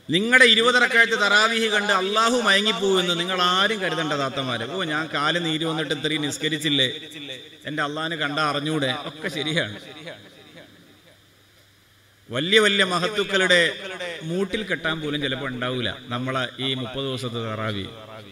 നിങ്ങളുടെ ഇരുപതറക്കാലത്ത് തറാവീഹ് കണ്ട് അള്ളാഹു മയങ്ങിപ്പോവെന്ന് നിങ്ങൾ ആരും കരുതണ്ട താത്തമാര് ഓ ഞാൻ കാല് നീര് വന്നിട്ട് ഇത്രയും നിസ്കരിച്ചില്ലേ എന്റെ അള്ളാഹിനെ കണ്ട അറിഞ്ഞൂടെ ഒക്കെ ശരിയാണ് വലിയ വലിയ മഹത്തുക്കളുടെ മൂട്ടിൽ കെട്ടാൻ പോലും ചിലപ്പോൾ ഉണ്ടാവില്ല നമ്മളെ ഈ മുപ്പത് ദിവസത്തെ തറാവി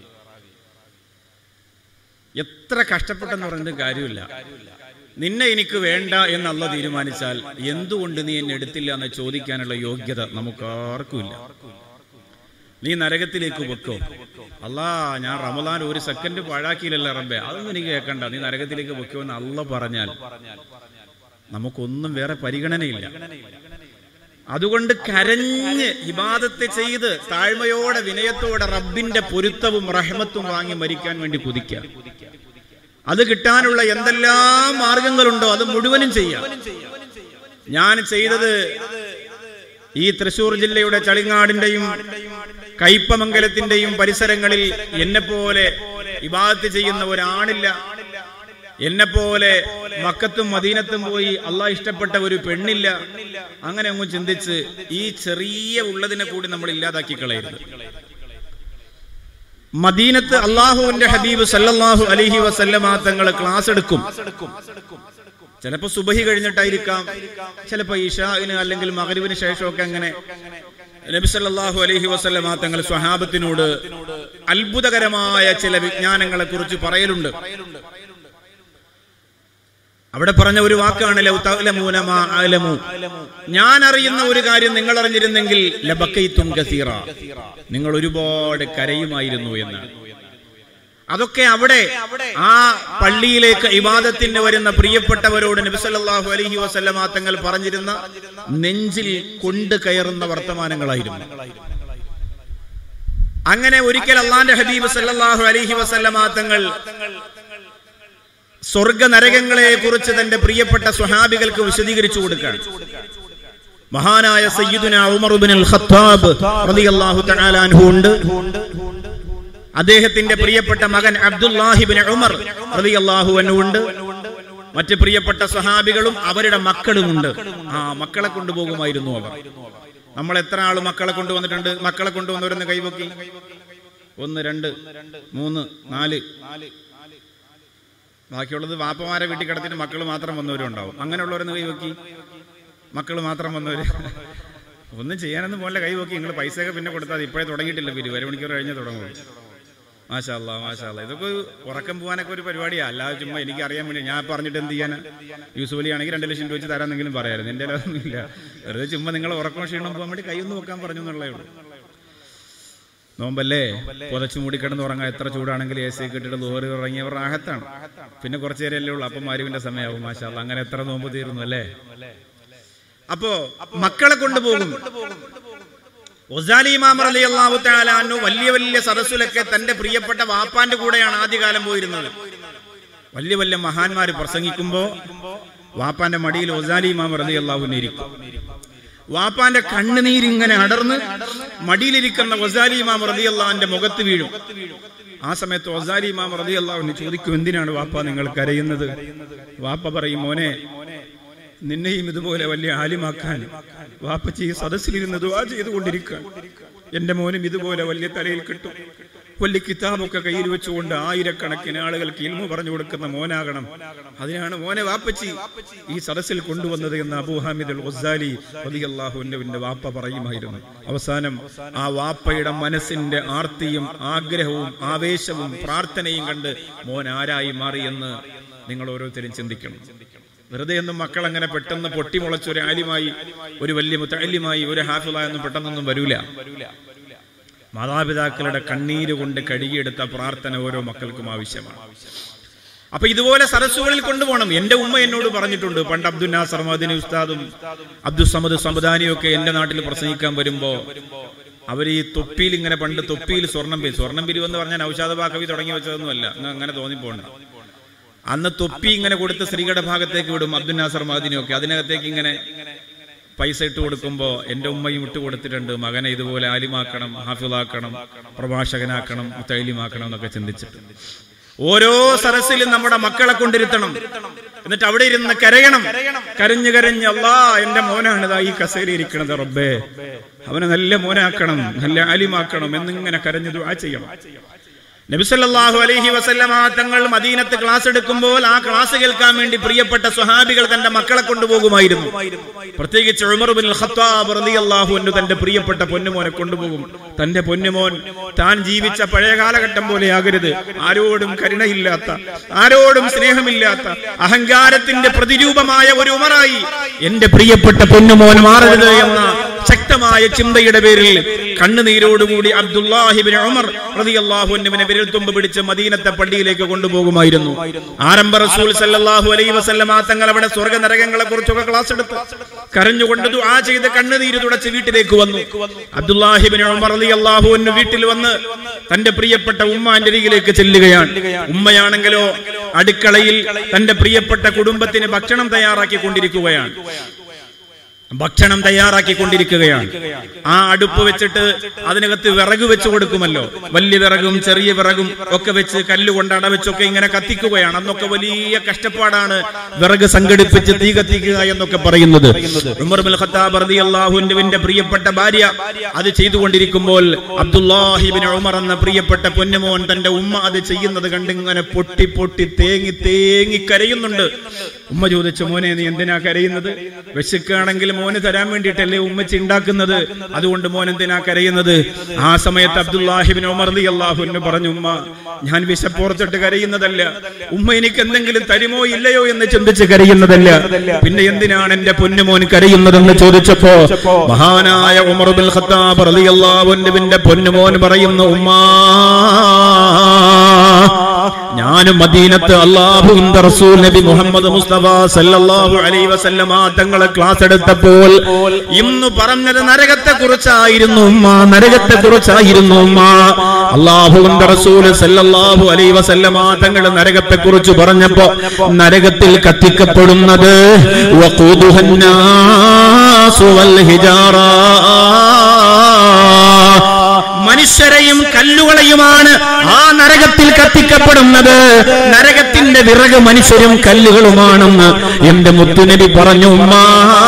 എത്ര കഷ്ടപ്പെട്ടെന്ന് പറഞ്ഞിട്ട് കാര്യമില്ല നിന്നെ എനിക്ക് വേണ്ട എന്നല്ല തീരുമാനിച്ചാൽ എന്തുകൊണ്ട് നീ എന്നെ എടുത്തില്ല എന്ന് ചോദിക്കാനുള്ള യോഗ്യത നമുക്ക് ആർക്കുമില്ല നീ നരകത്തിലേക്ക് വെക്കോ അല്ലാ ഞാൻ റമദാൻ ഒരു സെക്കൻഡ് പാഴാക്കിയില്ലല്ല റബ്ബെ അതൊന്നും എനിക്ക് കേൾക്കണ്ട നീ നരകത്തിലേക്ക് വെക്കോ എന്ന് അല്ല പറഞ്ഞാൽ നമുക്കൊന്നും വേറെ പരിഗണനയില്ല അതുകൊണ്ട് കരഞ്ഞ് ഇബാദത്ത് ചെയ്ത് താഴ്മയോടെ വിനയത്തോടെ റബ്ബിന്റെ പൊരുത്തവും റഹ്മത്തും വാങ്ങി മരിക്കാൻ വേണ്ടി കുതിക്കുക അത് കിട്ടാനുള്ള എന്തെല്ലാം മാർഗങ്ങളുണ്ടോ അത് മുഴുവനും ചെയ്യാം ഞാൻ ചെയ്തത് ഈ തൃശൂർ ജില്ലയുടെ ചളിങ്ങാടിന്റെയും കയ്പമംഗലത്തിന്റെയും പരിസരങ്ങളിൽ എന്നെ പോലെ ഇബാദത്ത് ചെയ്യുന്ന ഒരാണില്ല എന്നെ പോലെ മക്കത്തും മദീനത്തും പോയി അള്ളാഹ് ഇഷ്ടപ്പെട്ട ഒരു പെണ്ണില്ല അങ്ങനെ അങ്ങ് ചിന്തിച്ച് ഈ ചെറിയ ഉള്ളതിനെ കൂടി നമ്മൾ ഇല്ലാതാക്കി കളയരുത് മദീനത്ത് അള്ളാഹുവിന്റെ ഹബീബ് സല്ലല്ലാഹു അലൈഹി വസല്ലമ തങ്ങൾ ക്ലാസ് എടുക്കും ചിലപ്പോ സുബഹി കഴിഞ്ഞിട്ടായിരിക്കാം ചിലപ്പോ ഇഷാവിന് അല്ലെങ്കിൽ മകരിവിന് ശേഷമൊക്കെ അങ്ങനെ നബി സല്ലല്ലാഹു അലൈഹി വസല്ലമ തങ്ങൾ സ്വഹാബത്തിനോട് അത്ഭുതകരമായ ചില വിജ്ഞാനങ്ങളെ കുറിച്ച് പറയലുണ്ട് അവിടെ പറഞ്ഞ ഒരു വാക്കാണ് ലൗ തഅലമൂന മാ അഅലമു. ഞാൻ അറിയുന്ന ഒരു കാര്യം നിങ്ങൾ അറിഞ്ഞിരുന്നെങ്കിൽ ലബക്കൈത്തും കസീറ നിങ്ങൾ ഒരുപാട് കരയുമായിരുന്നു എന്നാണ് അതൊക്കെ അവിടെ ആ പള്ളിയിലേക്ക് ഇബാദത്തിന് വരുന്ന പ്രിയപ്പെട്ടവരോട് നബിസല്ലാഹു അലൈഹി വസല്ലമ തങ്ങൾ പറഞ്ഞിരുന്ന നെഞ്ചിൽ കൊണ്ട് കയറുന്ന വർത്തമാനങ്ങളായിരുന്നു അങ്ങനെ ഒരിക്കൽ അള്ളാന്റെ ഹബീബ് സല്ലല്ലാഹു അലൈഹി വസല്ലമ തങ്ങൾ സ്വർഗ നരകങ്ങളെ കുറിച്ച് തന്റെ പ്രിയപ്പെട്ട സ്വഹാബികൾക്ക് വിശദീകരിച്ചു കൊടുക്കുകയാണ് മഹാനായ സയ്യിദുന ഉമർ ഇബ്നുൽ ഖത്താബ് റളിയല്ലാഹു തആല അൻഹു ഉണ്ട് അദ്ദേഹത്തിന്റെ പ്രിയപ്പെട്ട മകൻ അബ്ദുല്ലാഹിബിൻ ഉമർ റളിയല്ലാഹു അൻഹു ഉണ്ട് മറ്റ് പ്രിയപ്പെട്ട സ്വഹാബികളും അവരുടെ മക്കളുമുണ്ട് ആ മക്കളെ കൊണ്ടുപോകുമായിരുന്നു അവർ നമ്മൾ എത്ര ആള് മക്കളെ കൊണ്ടുവന്നിട്ടുണ്ട് മക്കളെ കൊണ്ടുവന്നവരെന്ന് കൈവക്കി ഒന്ന് രണ്ട് മൂന്ന് നാല് ബാക്കിയുള്ളത് വാപ്പമാരെ വീട്ടിൽ കിടത്തിട്ട് മക്കൾ മാത്രം വന്നവരും ഉണ്ടാവും അങ്ങനെയുള്ളവരെന്ന് കൈവക്കി മക്കൾ മാത്രം വന്നവര് ഒന്നും ചെയ്യാനൊന്നും പോലെ കൈവക്കി നിങ്ങൾ പൈസയൊക്കെ പിന്നെ കൊടുത്താൽ മതി. ഇപ്പോഴേ തുടങ്ങിയിട്ടില്ല പിരി ഒരു മണിക്കൂർ കഴിഞ്ഞേ തുടങ്ങുള്ളൂ മാഷാ അല്ലാ മാഷാ അല്ലാ ഇതൊക്കെ ഒരു ഉറക്കം പോകാനൊക്കെ ഒരു പരിപാടിയാണ് അല്ലാതെ ചുമ്മാ എനിക്ക് അറിയാൻ വേണ്ടി ഞാൻ പറഞ്ഞിട്ട് എന്ത് ചെയ്യാനാ യൂസ് വലി ആണെങ്കിൽ രണ്ട് ലക്ഷം രൂപ വെച്ച് തരാമെന്നെങ്കിലും പറയായിരുന്നു എൻ്റെ അതൊന്നുമില്ല വെറുതെ ചുമ്മാ നിങ്ങൾ ഉറക്കം ക്ഷീണം പോകാൻ വേണ്ടി കൈയൊന്ന് വെക്കാൻ പറഞ്ഞു എന്നുള്ളേ ഉള്ളൂ നോമ്പല്ലേ പുതച്ചു മൂടി കിടന്ന് ഉറങ്ങാൻ എത്ര ചൂടാണെങ്കിൽ എ സി കിട്ടിട്ട് ലോറി ഇറങ്ങിയവർ ആഹത്താണ് പിന്നെ കുറച്ചു നേരമല്ലേ ഉള്ളൂ അപ്പം മാരുവിന്റെ സമയമാവും മാഷാ അല്ലാ. അങ്ങനെ എത്ര നോമ്പ് തീർന്നു അല്ലേ അപ്പോ മക്കളെ കൊണ്ടുപോകും ഒസാലി ഇമാം റളിയല്ലാഹു തആല അൻഹു വലിയ വലിയ സദസ്സിലൊക്കെ തന്റെ പ്രിയപ്പെട്ട വാപ്പാന്റെ കൂടെയാണ് ആദ്യകാലം പോയിരുന്നത് വലിയ വലിയ മഹാന്മാര് പ്രസംഗിക്കുമ്പോ വാപ്പാന്റെ മടിയിൽ ഒസാലി ഇമാം റളിയല്ലാഹു ഇരിക്കും വാപ്പാന്റെ കണ്ണുനീരിങ്ങനെ അടർന്ന് മടിയിലിരിക്കുന്ന ഒസാലി ഇമാം റളിയല്ലാഹുവിന്റെ മുഖത്ത് വീഴും ആ സമയത്ത് ഒസാലി ഇമാം റളിയല്ലാഹു ചോദിക്കും എന്തിനാണ് വാപ്പ നിങ്ങൾ കരയുന്നത് വാപ്പ പറയും മോനെ നിന്നെയും ഇതുപോലെ വലിയ ആലിമാക്കാൻ വാപ്പച്ചി ഈ സദസ്സിലിരുന്ന് ദുവാ ചെയ്തുകൊണ്ടിരിക്കാൻ എന്റെ മോനും ഇതുപോലെ വലിയ തലയിൽ കിട്ടും വലിയ കിതാബൊക്കെ കയ്യിൽ വെച്ചുകൊണ്ട് ആയിരക്കണക്കിന് ആളുകൾക്ക് ഇൽമു പറഞ്ഞു കൊടുക്കുന്ന മോനാകണം അതിനാണ് മോനെ വാപ്പച്ചി ഈ സദസ്സിൽ കൊണ്ടുവന്നത് എന്ന് അബൂ ഹാമിദ് അൽ ഗസാലി റളിയല്ലാഹുവിന്റെ വാപ്പ പറയുമായിരുന്നു അവസാനം ആ വാപ്പയുടെ മനസ്സിന്റെ ആർത്തിയും ആഗ്രഹവും ആവേശവും പ്രാർത്ഥനയും കണ്ട് മോൻ ആരായി മാറിയെന്ന് നിങ്ങൾ ഓരോരുത്തരും ചിന്തിക്കണം വെറുതെ ഒന്നും മക്കൾ അങ്ങനെ പെട്ടെന്ന് പൊട്ടിമുളച്ച ഒരു ആലിമായി ഒരു വലിയ മുത്തല്യമായി ഒരു ഹാഫിളായൊന്നും പെട്ടെന്നൊന്നും വരൂല മാതാപിതാക്കളുടെ കണ്ണീര് കൊണ്ട് കഴുകിയെടുത്ത പ്രാർത്ഥന ഓരോ മക്കൾക്കും ആവശ്യമാണ് അപ്പൊ ഇതുപോലെ സരസ്സുകളിൽ കൊണ്ടുപോകണം എന്റെ ഉമ്മ എന്നോട് പറഞ്ഞിട്ടുണ്ട് പണ്ട് അബ്ദുൽ നാസർ മദിനി ഉസ്താദും അബ്ദുൽ സമദ് സമദാനിയും ഒക്കെ എന്റെ നാട്ടിൽ പ്രസംഗിക്കാൻ വരുമ്പോ അവർ ഈ തൊപ്പിയിൽ ഇങ്ങനെ പണ്ട് തൊപ്പിയിൽ സ്വർണം പിരി സ്വർണം പിരിവെന്ന് പറഞ്ഞാൽ ഔഷാദ കവി തുടങ്ങി വെച്ചതൊന്നുമല്ല അങ്ങ് അങ്ങനെ തോന്നിപ്പോണ്ട അന്ന് തൊപ്പി ഇങ്ങനെ കൊടുത്ത് സ്ത്രീകളുടെ ഭാഗത്തേക്ക് വിടും അബ്ദുൽ നാസർ മദിനിയൊക്കെ അതിനകത്തേക്ക് ഇങ്ങനെ പൈസ ഇട്ട് കൊടുക്കുമ്പോ എന്റെ ഉമ്മയും ഇട്ട് കൊടുത്തിട്ടുണ്ട് മകനെ ഇതുപോലെ ആലിമാക്കണം ഹാഫിളാക്കണം പ്രഭാഷകനാക്കണം മുത്തൈലിമാക്കണം എന്നൊക്കെ ചിന്തിച്ചിട്ട് ഓരോ സരസിലും നമ്മുടെ മക്കളെ കൊണ്ടിരുത്തണം എന്നിട്ട് അവിടെ ഇരുന്ന് കരയണം കരഞ്ഞു കരഞ്ഞ് അല്ലാ എന്റെ മോനാണ് ഇതാ ഈ കസേര ഇരിക്കണത് റബ്ബേ അവനെ നല്ല മോനാക്കണം നല്ല ആലിമാക്കണം എന്നിങ്ങനെ കരഞ്ഞു ദുആ ചെയ്യണം നബിസല്ലാഹു അലൈഹി വസല്ലമ തങ്ങൾ മദീനത്ത് ക്ലാസ് എടുക്കുമ്പോൾ ആ ക്ലാസ് കേൾക്കാൻ വേണ്ടി പ്രിയപ്പെട്ട സ്വഹാബികൾ തന്റെ മക്കളെ കൊണ്ടുപോകുമായിരുന്നു പ്രത്യേകിച്ച് ഉമർ ബിൻ ഖത്താബ് റളിയല്ലാഹു അൻഹു തന്റെ പ്രിയപ്പെട്ട പൊന്നുമോനെ കൊണ്ടുപോകും തന്റെ പൊന്നുമോൻ താൻ ജീവിച്ച പഴയ കാലഘട്ടം പോലെയാകരുത് ആരോടും കരുണയില്ലാത്ത ആരോടും സ്നേഹമില്ലാത്ത അഹങ്കാരത്തിന്റെ പ്രതിരൂപമായ ഒരു ഉമറായി എന്റെ പ്രിയപ്പെട്ട പൊന്നുമോൻ മാറരുത് എന്ന ശക്തമായ ചിന്തയുടെ പേരിൽ കണ്ണുനീരോടുകൂടി അബ്ദുല്ലാഹിബിൻ ഉമർ റളിയല്ലാഹു അൻഹുവിനെ വിരൽ തുമ്പ് പിടിച്ച് മദീനത്തെ പള്ളിയിലേക്ക് കൊണ്ടുപോകുമായിരുന്നു ആരംഭ റസൂൽ സല്ലല്ലാഹു അലൈഹി വസല്ലമ തങ്ങൾ അവിടെ സ്വർഗ്ഗ നരകങ്ങളെ കുറിച്ചൊക്കെ ക്ലാസ് എടുത്ത് കരഞ്ഞുകൊണ്ട് ദുആ ചെയ്ത് കണ്ണുനീര് തുടച്ച് വീട്ടിലേക്ക് വന്നു അബ്ദുല്ലാഹിബിൻ ഉമർ റളിയല്ലാഹു അൻഹു വീട്ടിൽ വന്ന് തന്റെ പ്രിയപ്പെട്ട ഉമ്മാന്റെ അരികിലേക്ക് ചെല്ലുകയാണ് ഉമ്മയാണെങ്കിലോ അടുക്കളയിൽ തന്റെ പ്രിയപ്പെട്ട കുടുംബത്തിന് ഭക്ഷണം തയ്യാറാക്കി കൊണ്ടിരിക്കുകയാണ് ഭക്ഷണം തയ്യാറാക്കിക്കൊണ്ടിരിക്കുകയാണ് ആ അടുപ്പ് വെച്ചിട്ട് അതിനകത്ത് വിറക് വെച്ച് കൊടുക്കുമല്ലോ വലിയ വിറകും ചെറിയ വിറകും ഒക്കെ വെച്ച് കല്ലുകൊണ്ട് അടവെച്ചൊക്കെ ഇങ്ങനെ കത്തിക്കുകയാണ് അന്നൊക്കെ വലിയ കഷ്ടപ്പാടാണ് വിറക് സംഘടിപ്പിച്ച് തീ കത്തിക്കുക എന്നൊക്കെ പറയുന്നത് ഉമർ ബിൻ ഖത്താബ് റളിയല്ലാഹുവിന്റെ പ്രിയപ്പെട്ട ഭാര്യ അത് ചെയ്തുകൊണ്ടിരിക്കുമ്പോൾ അബ്ദുല്ലാഹിബിൻ ഉമർ എന്ന പ്രിയപ്പെട്ട പൊന്നുമോൻ തന്റെ ഉമ്മ അത് ചെയ്യുന്നത് കണ്ട് ഇങ്ങനെ പൊട്ടി പൊട്ടി തേങ്ങി തേങ്ങി കരയുന്നുണ്ട് ഉമ്മ ചോദിച്ചു മോനെ നീ എന്തിനാ കരയുന്നത് വിശക്കുകയാണെങ്കിൽ മോന് തരാൻ വേണ്ടിയിട്ടല്ലേ ഉമ്മച്ചി ഉണ്ടാക്കുന്നത് അതുകൊണ്ട് മോൻ എന്തിനാ കരയുന്നത് ആ സമയത്ത് അബ്ദുല്ലാഹിബിൻ ഉമർ അലി അള്ളാഹുവിന് പറഞ്ഞു ഉമ്മ ഞാൻ വിശപ്പോർത്തിട്ട് കരയുന്നതല്ല ഉമ്മ എനിക്ക് എന്തെങ്കിലും തരുമോ ഇല്ലയോ എന്ന് ചിന്തിച്ച് കരയുന്നതല്ല പിന്നെ എന്തിനാണ് എന്റെ പൊന്നുമോൻ കരയുന്നതെന്ന് ചോദിച്ചപ്പോ മഹാനായ ഉമർ ബിൻ ഖത്താബ് റളിയല്ലാഹുവിന്റെ പൊന്നുമോൻ പറയുന്നു ഉമ്മാ ഞാനും മദീനത്ത് അള്ളാഹുവിന്റെ റസൂൽ നബി മുഹമ്മദ് മുസ്തഫ സല്ലല്ലാഹു അലൈഹി വസല്ലമ തങ്ങളെ ക്ലാസ് എടുത്തപ്പോൾ ഇന്ന് പറഞ്ഞത് നരകത്തെ കുറിച്ചായിരുന്നു ഉമ്മ നരകത്തെ കുറിച്ചായിരുന്നു ഉമ്മ അള്ളാഹുവിന്റെ റസൂൽ സല്ലല്ലാഹു അലൈഹി വസല്ലമ തങ്ങൾ നരകത്തെ കുറിച്ച് പറഞ്ഞപ്പോ നരകത്തിൽ കത്തിക്കപ്പെടുന്നത് വഖൂദുഹന്നാസു വൽ ഹിജാറ മനുഷ്യരെയും കല്ലുകളെയുമാണ് ആ നരകത്തിൽ കത്തിക്കപ്പെടുന്നത് നരകത്തിന്റെ വിറക് മനുഷ്യരും കല്ലുകളുമാണെന്ന് എന്റെ മുത്തുനബി പറഞ്ഞു ഉമ്മാ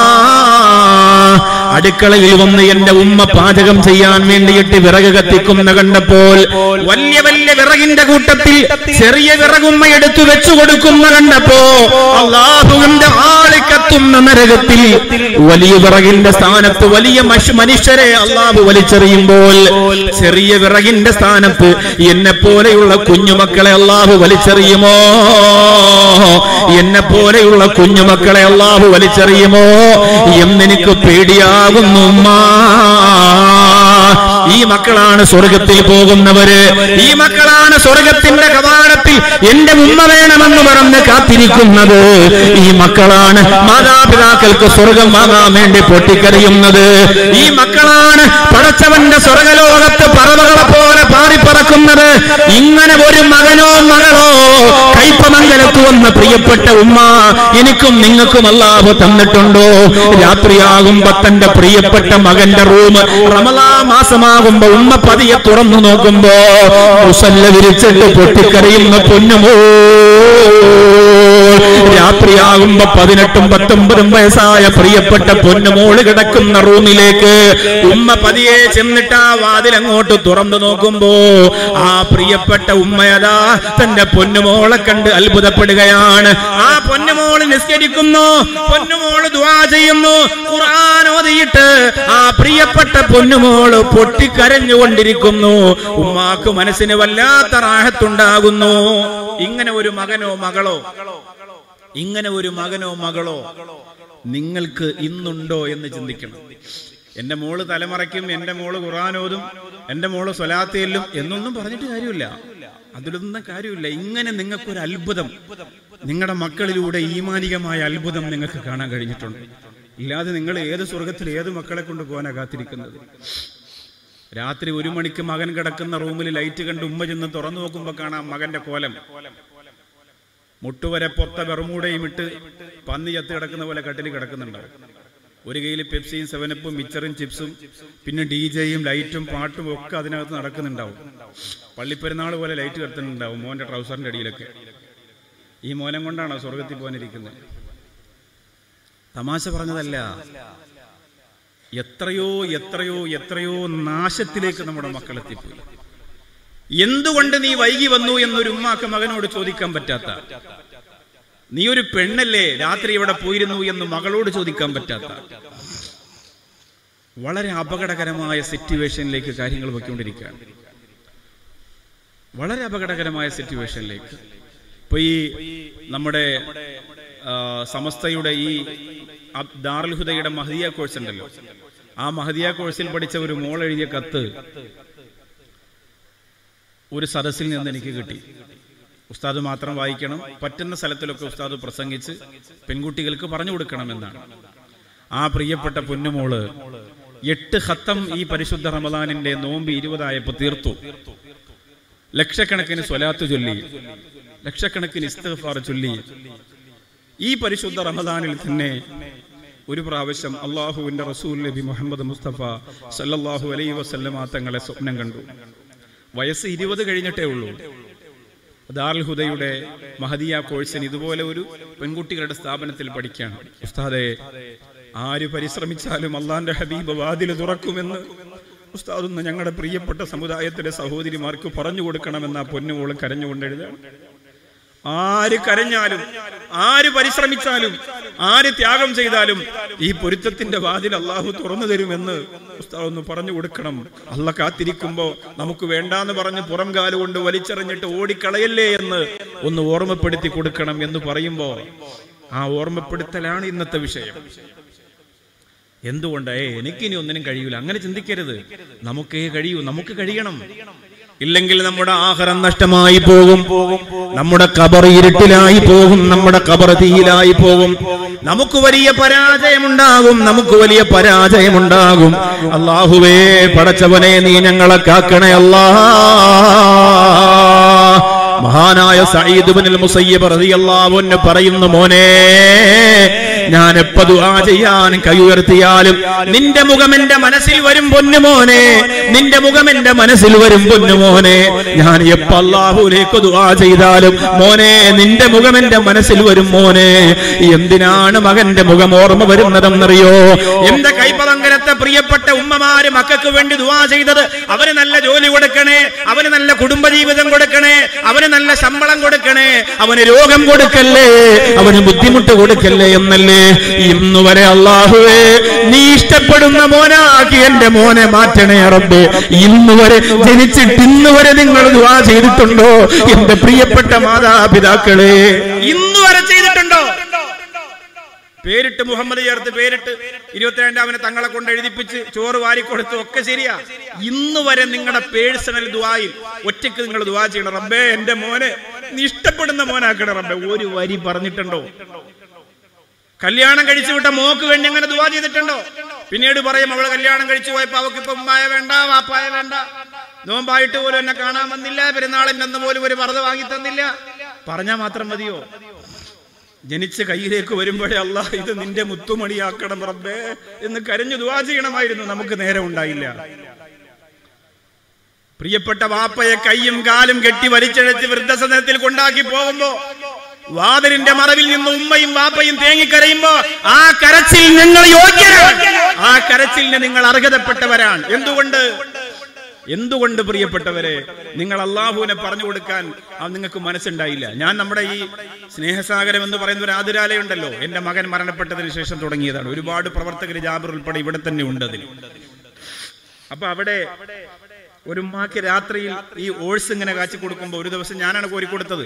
അടുക്കളയിൽ വന്ന് എന്റെ ഉമ്മ പാചകം ചെയ്യാൻ വേണ്ടിയിട്ട് വിറക് കത്തിക്കുന്ന കണ്ടപ്പോൾ വലിയ വലിയ വിറകിന്റെ കൂട്ടത്തിൽ ചെറിയ വിറകുമ്മ എടുത്തു വെച്ചു കൊടുക്കുന്ന കണ്ടപ്പോ അള്ളാഹുവിന്റെ ആളി കത്തുന്ന നരകത്തിൽ വലിയ വിറകിന്റെ സ്ഥാനത്ത് വലിയ മഷ് മനുഷ്യരെ അള്ളാഹു വലിച്ചെറിയുമ്പോൾ ചെറിയ വിറകിന്റെ സ്ഥാനത്ത് എന്നെ പോലെയുള്ള കുഞ്ഞുമക്കളെ അള്ളാഹു വലിച്ചെറിയുമോ എന്നെ പോലെയുള്ള കുഞ്ഞുമക്കളെ അള്ളാഹു വലിച്ചെറിയുമോ എന്നെനിക്ക് പേടിയാകുന്നു ഉമ്മാ. ഈ മക്കളാണ് സ്വർഗത്തിൽ പോകുന്നവര് ഈ മക്കളാണ് സ്വർഗത്തിന്റെ കവാടത്തിൽ എന്റെ ഉമ്മ വേണമെന്ന് പറഞ്ഞ് കാത്തിരിക്കുന്നത് ഈ മക്കളാണ് മാതാപിതാക്കൾക്ക് സ്വർഗം വാങ്ങാൻ വേണ്ടി പൊട്ടിക്കരയുന്നത് ഈ മക്കളാണ് പടച്ചവന്റെ സ്വർഗലോകത്ത് പറവകളെ പോലെ പാറിപ്പറക്കുന്നത് ഇങ്ങനെ ഒരു മകനോ മകളോ കൈപ്പമംഗലത്ത് വന്ന പ്രിയപ്പെട്ട ഉമ്മ എനിക്കും നിങ്ങൾക്കും അല്ലാഹു തന്നിട്ടുണ്ടോ രാത്രിയാകുമ്പോ തന്റെ പ്രിയപ്പെട്ട മകന്റെ റൂം റമലാ മാസമാകുമ്പോ ഉമ്മ പതിയെ തുറന്നു നോക്കുമ്പോ മുസല്ല വിരിച്ചിട്ട് പൊട്ടിക്കരയുന്ന പൊന്നുമോ രാത്രിയാകുമ്പോ പതിനെട്ടും പത്തൊമ്പതും വയസ്സായ പ്രിയപ്പെട്ട പൊന്നുമോള് കിടക്കുന്ന റൂമിലേക്ക് ഉമ്മ പതിയെ ചെന്നിട്ട് ആ വാതിൽ അങ്ങോട്ട് തുറന്നു നോക്കുമ്പോ ആ പ്രിയപ്പെട്ട ഉമ്മയതാ തന്റെ പൊന്നുമോളെ കണ്ട് അത്ഭുതപ്പെടുകയാണ് ആ പൊന്നുമോള് നിസ്കരിക്കുന്നു പൊന്നുമോള് ദ്വാ ചെയ്യുന്നു ഖുർആൻ ഓതിയിട്ട് ആ പ്രിയപ്പെട്ട പൊന്നുമോള് പൊട്ടിക്കരഞ്ഞുകൊണ്ടിരിക്കുന്നു ഉമ്മാക്ക് മനസ്സിന് വല്ലാത്ത റാഹത്തുണ്ടാകുന്നു ഇങ്ങനെ ഒരു മകനോ മകളോ ഇങ്ങനെ ഒരു മകനോ മകളോ നിങ്ങൾക്ക് ഇന്നുണ്ടോ എന്ന് ചിന്തിക്കണം എന്റെ മോള് തലമറയ്ക്കും എന്റെ മോള് ഖുറാനോതും എന്റെ മോള് സ്വലാത്തേലും എന്നൊന്നും പറഞ്ഞിട്ട് കാര്യമില്ല അതിലൊന്നും കാര്യമില്ല ഇങ്ങനെ നിങ്ങൾക്കൊരു അത്ഭുതം നിങ്ങളുടെ മക്കളിലൂടെ ഈമാനികമായ അത്ഭുതം നിങ്ങൾക്ക് കാണാൻ കഴിഞ്ഞിട്ടുണ്ട് ഇല്ലാതെ നിങ്ങൾ ഏത് സ്വർഗത്തിൽ ഏത് മക്കളെ കൊണ്ട് പോകാനാ കാത്തിരിക്കുന്നത് രാത്രി ഒരു മണിക്ക് മകൻ കിടക്കുന്ന റൂമിൽ ലൈറ്റ് കണ്ട് ഉമ്മ ചെന്ന് തുറന്നു നോക്കുമ്പോൾ കാണാം മകന്റെ കോലം മുട്ടുവരെ പൊത്ത വെറുമൂടയും ഇട്ട് പന്നി ചത്ത് കിടക്കുന്ന പോലെ കട്ടിൽ കിടക്കുന്നുണ്ടാവും ഒരു കയ്യിൽ പെപ്സിയും സെവനപ്പും മിച്ചറും ചിപ്സും പിന്നെ ഡി ജെയും ലൈറ്റും പാട്ടും ഒക്കെ അതിനകത്ത് നടക്കുന്നുണ്ടാവും പള്ളിപ്പെരുന്നാൾ പോലെ ലൈറ്റ് കത്തുന്നുണ്ടാവും മോന്റെ ട്രൗസറിന്റെ അടിയിലൊക്കെ ഈ മോനം കൊണ്ടാണോ സ്വർഗത്തിൽ പോകാനിരിക്കുന്നത് തമാശ പറഞ്ഞതല്ല എത്രയോ എത്രയോ എത്രയോ നാശത്തിലേക്ക് നമ്മുടെ മക്കൾ എത്തിപ്പോയി എന്തുകൊണ്ട് നീ വൈകി വന്നു എന്നൊരു ഉമ്മാക്ക് മകനോട് ചോദിക്കാൻ പറ്റാത്ത നീ ഒരു പെണ്ണല്ലേ രാത്രി ഇവിടെ പോയിരുന്നു എന്ന് മകളോട് ചോദിക്കാൻ പറ്റാത്ത വളരെ അപകടകരമായ സിറ്റുവേഷനിലേക്ക് കാര്യങ്ങൾ പൊയ്ക്കൊണ്ടിരിക്കുകയാണ് വളരെ അപകടകരമായ സിറ്റുവേഷനിലേക്ക് ഇപ്പൊ ഈ നമ്മുടെ ആ, സമസ്തയുടെ ഈ അബ് ദാറുൽ ഹുദയുടെ മഹദിയ കോഴ്സ് ഉണ്ടല്ലോ ആ മഹദിയ കോഴ്സിൽ പഠിച്ച ഒരു മോൾ എഴുതിയ കത്ത് ഒരു സദസ്സിൽ നിന്ന് എനിക്ക് കിട്ടി ഉസ്താദ് മാത്രം വായിക്കണം പറ്റുന്ന സ്ഥലത്തിലൊക്കെ ഉസ്താദ് പ്രസംഗിച്ച് പെൺകുട്ടികൾക്ക് പറഞ്ഞു കൊടുക്കണമെന്നാണ് ആ പ്രിയപ്പെട്ട പൊന്നുമോള് എട്ട് ഹത്തം ഈ പരിശുദ്ധ റമദാനിന്റെ നോമ്പ് ഇരുപതായപ്പോ തീർത്തു ലക്ഷക്കണക്കിന് സ്വലാത്ത് ചൊല്ലി ലക്ഷക്കണക്കിന് ഇസ്തഫാർ ചൊല്ലി ഈ പരിശുദ്ധ റമദാനിൽ തന്നെ ഒരു പ്രാവശ്യം അള്ളാഹുവിന്റെ റസൂൽ നബി മുഹമ്മദ് മുസ്തഫ സല്ലല്ലാഹു അലൈ വസല്ലമ തങ്ങളെ സ്വപ്നം കണ്ടു വയസ്സ് ഇരുപത് കഴിഞ്ഞിട്ടേ ഉള്ളൂ ദാറുൽ ഹുദയുടെ മഹദിയ കോഴ്സിന് ഇതുപോലെ ഒരു പെൺകുട്ടികളുടെ സ്ഥാപനത്തിൽ പഠിക്കാണ് ഉസ്താദെ ആര് പരിശ്രമിച്ചാലും അള്ളാന്റെ ഹബീബ് വാതില് തുറക്കുമെന്ന് ഉസ്താദ് ഒന്ന് ഞങ്ങളുടെ പ്രിയപ്പെട്ട സമുദായത്തിലെ സഹോദരിമാർക്ക് പറഞ്ഞു കൊടുക്കണമെന്ന് ആ പൊന്നുമോള് കരഞ്ഞുകൊണ്ട് എഴുതാൻ ആര് കരഞ്ഞാലും ആര് പരിശ്രമിച്ചാലും ആര് ത്യാഗം ചെയ്താലും ഈ പൊരുത്തത്തിന്റെ വാതിൽ അള്ളാഹു തുറന്നു തരുമെന്ന് ഉസ്താദ് ഒന്ന് പറഞ്ഞു കൊടുക്കണം അല്ല കാത്തിരിക്കുമ്പോ നമുക്ക് വേണ്ടാന്ന് പറഞ്ഞ് പുറം കാലുകൊണ്ട് വലിച്ചെറിഞ്ഞിട്ട് ഓടിക്കളയല്ലേ എന്ന് ഒന്ന് ഓർമ്മപ്പെടുത്തി കൊടുക്കണം എന്ന് പറയുമ്പോ ആ ഓർമ്മപ്പെടുത്തലാണ് ഇന്നത്തെ വിഷയം എന്തുകൊണ്ട് ഏ എനിക്കിനി ഒന്നിനും കഴിയൂല അങ്ങനെ ചിന്തിക്കരുത് നമുക്കേ കഴിയൂ നമുക്ക് കഴിയണം ഇല്ലെങ്കിൽ നമ്മുടെ ആഹാരം നഷ്ടമായി പോകും നമ്മുടെ കബർ ഇരുട്ടിലായി പോകും നമ്മുടെ കബർ തീയിലായി പോകും നമുക്ക് വലിയ പരാജയമുണ്ടാകും നമുക്ക് വലിയ പരാജയമുണ്ടാകും അള്ളാഹുവേ പടച്ചവനെ നീ ഞങ്ങളെ കാക്കണേ അല്ലാ മഹാനായ സയ്യിദ് ബിനുൽ മുസയ്യിബ് റളിയല്ലാഹു അൻഹു പറയുന്നു മോനെ ഞാൻ എപ്പ ദുആ ചെയ്യാൻ കൈ ഉയർത്തിയാലും നിന്റെ മുഖം എന്റെ മനസ്സിൽ വരും പൊന്നുമോനെ നിന്റെ മുഖം എന്റെ മനസ്സിൽ വരും പൊന്നുമോനെ ഞാൻ എപ്പ അല്ലാഹുലേക്ക് ദുആ ചെയ്താലും മോനെ നിന്റെ മുഖം എന്റെ മനസ്സിൽ വരും മോനെ എന്തിനാണ് മകന്റെ മുഖം ഓർമ്മ വരുന്നതെന്നറിയോ എന്റെ കൈപ്പതങ്കരത്തെ പ്രിയപ്പെട്ട ഉമ്മമാര് മക്കൾക്ക് വേണ്ടി ദുആ ചെയ്തത് അവന് നല്ല ജോലി കൊടുക്കണേ അവന് നല്ല കുടുംബജീവിതം കൊടുക്കണേ അവന് നല്ല ശമ്പളം കൊടുക്കണേ അവന് രോഗം കൊടുക്കല്ലേ അവന് ബുദ്ധിമുട്ട് കൊടുക്കല്ലേ എന്നല്ലേ ഇന്നു വരെ അള്ളാഹുവേ നീ ഇഷ്ടപ്പെടുന്ന മോനാക്കി എന്റെ മോനെ മാറ്റണേ റബ്ബേ ഇന്നു വരെ ജനിച്ചിട്ട് ഇന്ന് വരെ നിങ്ങൾ ദുആ ചെയ്തിട്ടുണ്ടോ എന്റെ പ്രിയപ്പെട്ട മാതാപിതാക്കളെ ഇന്നു വരെ ചെയ്തിട്ടുണ്ടോ പേരിട്ട് മുഹമ്മദ് ചേർത്ത് പേരിട്ട് ഇരുപത്തിരണ്ട് അവനെ തങ്ങളെ കൊണ്ട് എഴുതിപ്പിച്ച് ചോറ് വാരിക്കൊടുത്തു ഒക്കെ ശരിയാ ഇന്ന് വരെ നിങ്ങളുടെ പേഴ്സണൽ ദുആയിൽ ഒറ്റയ്ക്ക് നിങ്ങൾ ദുആ ചെയ്യണം റബ്ബേ എന്റെ മോനെ നീ ഇഷ്ടപ്പെടുന്ന മോനാക്കണം റബ്ബേ ഒരു വരി പറഞ്ഞിട്ടുണ്ടോ കല്യാണം കഴിച്ചു വിട്ട മോക്ക് വേണ്ടി അങ്ങനെ ദുവാ ചെയ്തിട്ടുണ്ടോ പിന്നീട് പറയും അവള് കല്യാണം കഴിച്ചു പോയപ്പോ അവക്ക് ഇപ്പൊ ഉമ്മായ വേണ്ട വാപ്പായ വേണ്ട നോമ്പായിട്ട് പോലും എന്നെ കാണാൻ വന്നില്ല പെരുന്നാളിന്റെ അന്ന് പോലും ഒരു വറുത വാങ്ങി തന്നില്ല പറഞ്ഞാൽ മാത്രം മതിയോ ജനിച്ച് കയ്യിലേക്ക് വരുമ്പോഴേ അല്ല ഇത് നിന്റെ മുത്തുമണിയാക്കണം റബ്ബേ എന്ന് കരഞ്ഞു ദുവാ ചെയ്യണമായിരുന്നു നമുക്ക് നേരം ഉണ്ടായില്ല പ്രിയപ്പെട്ട വാപ്പയെ കൈയും കാലും കെട്ടി വലിച്ചഴച്ച് വൃദ്ധസദനത്തിൽ കൊണ്ടാക്കി പോകുമ്പോ വാതിലിന്റെ മറവിൽ നിന്ന് ഉമ്മയും വാപ്പയും തേങ്ങിക്കരയുമ്പോ ആ കരച്ചിൽ നിങ്ങൾ യോഗ്യരാണ് ആ കരച്ചിലിന് നിങ്ങൾ അർഹതപ്പെട്ടവരാണ് എന്തുകൊണ്ട് എന്തുകൊണ്ട് പ്രിയപ്പെട്ടവരെ നിങ്ങൾ അള്ളാഹുവിനെ പറഞ്ഞു കൊടുക്കാൻ ആ നിങ്ങൾക്ക് മനസ്സുണ്ടായില്ല ഞാൻ നമ്മുടെ ഈ സ്നേഹസാഗരം എന്ന് പറയുന്ന ഒരു ആതുരാലയുണ്ടല്ലോ എന്റെ മകൻ മരണപ്പെട്ടതിന് ശേഷം തുടങ്ങിയതാണ് ഒരുപാട് പ്രവർത്തകർ ജാബർ ഉൾപ്പെടെ ഇവിടെ തന്നെ ഉണ്ട് അതിൽ അപ്പൊ അവിടെ ഒരു ഉമ്മാക്ക് രാത്രിയിൽ ഈ ഓഴ്സ് ഇങ്ങനെ കാച്ചി കൊടുക്കുമ്പോൾ ഒരു ദിവസം ഞാനാണ് കോരിക്കൊടുത്തത്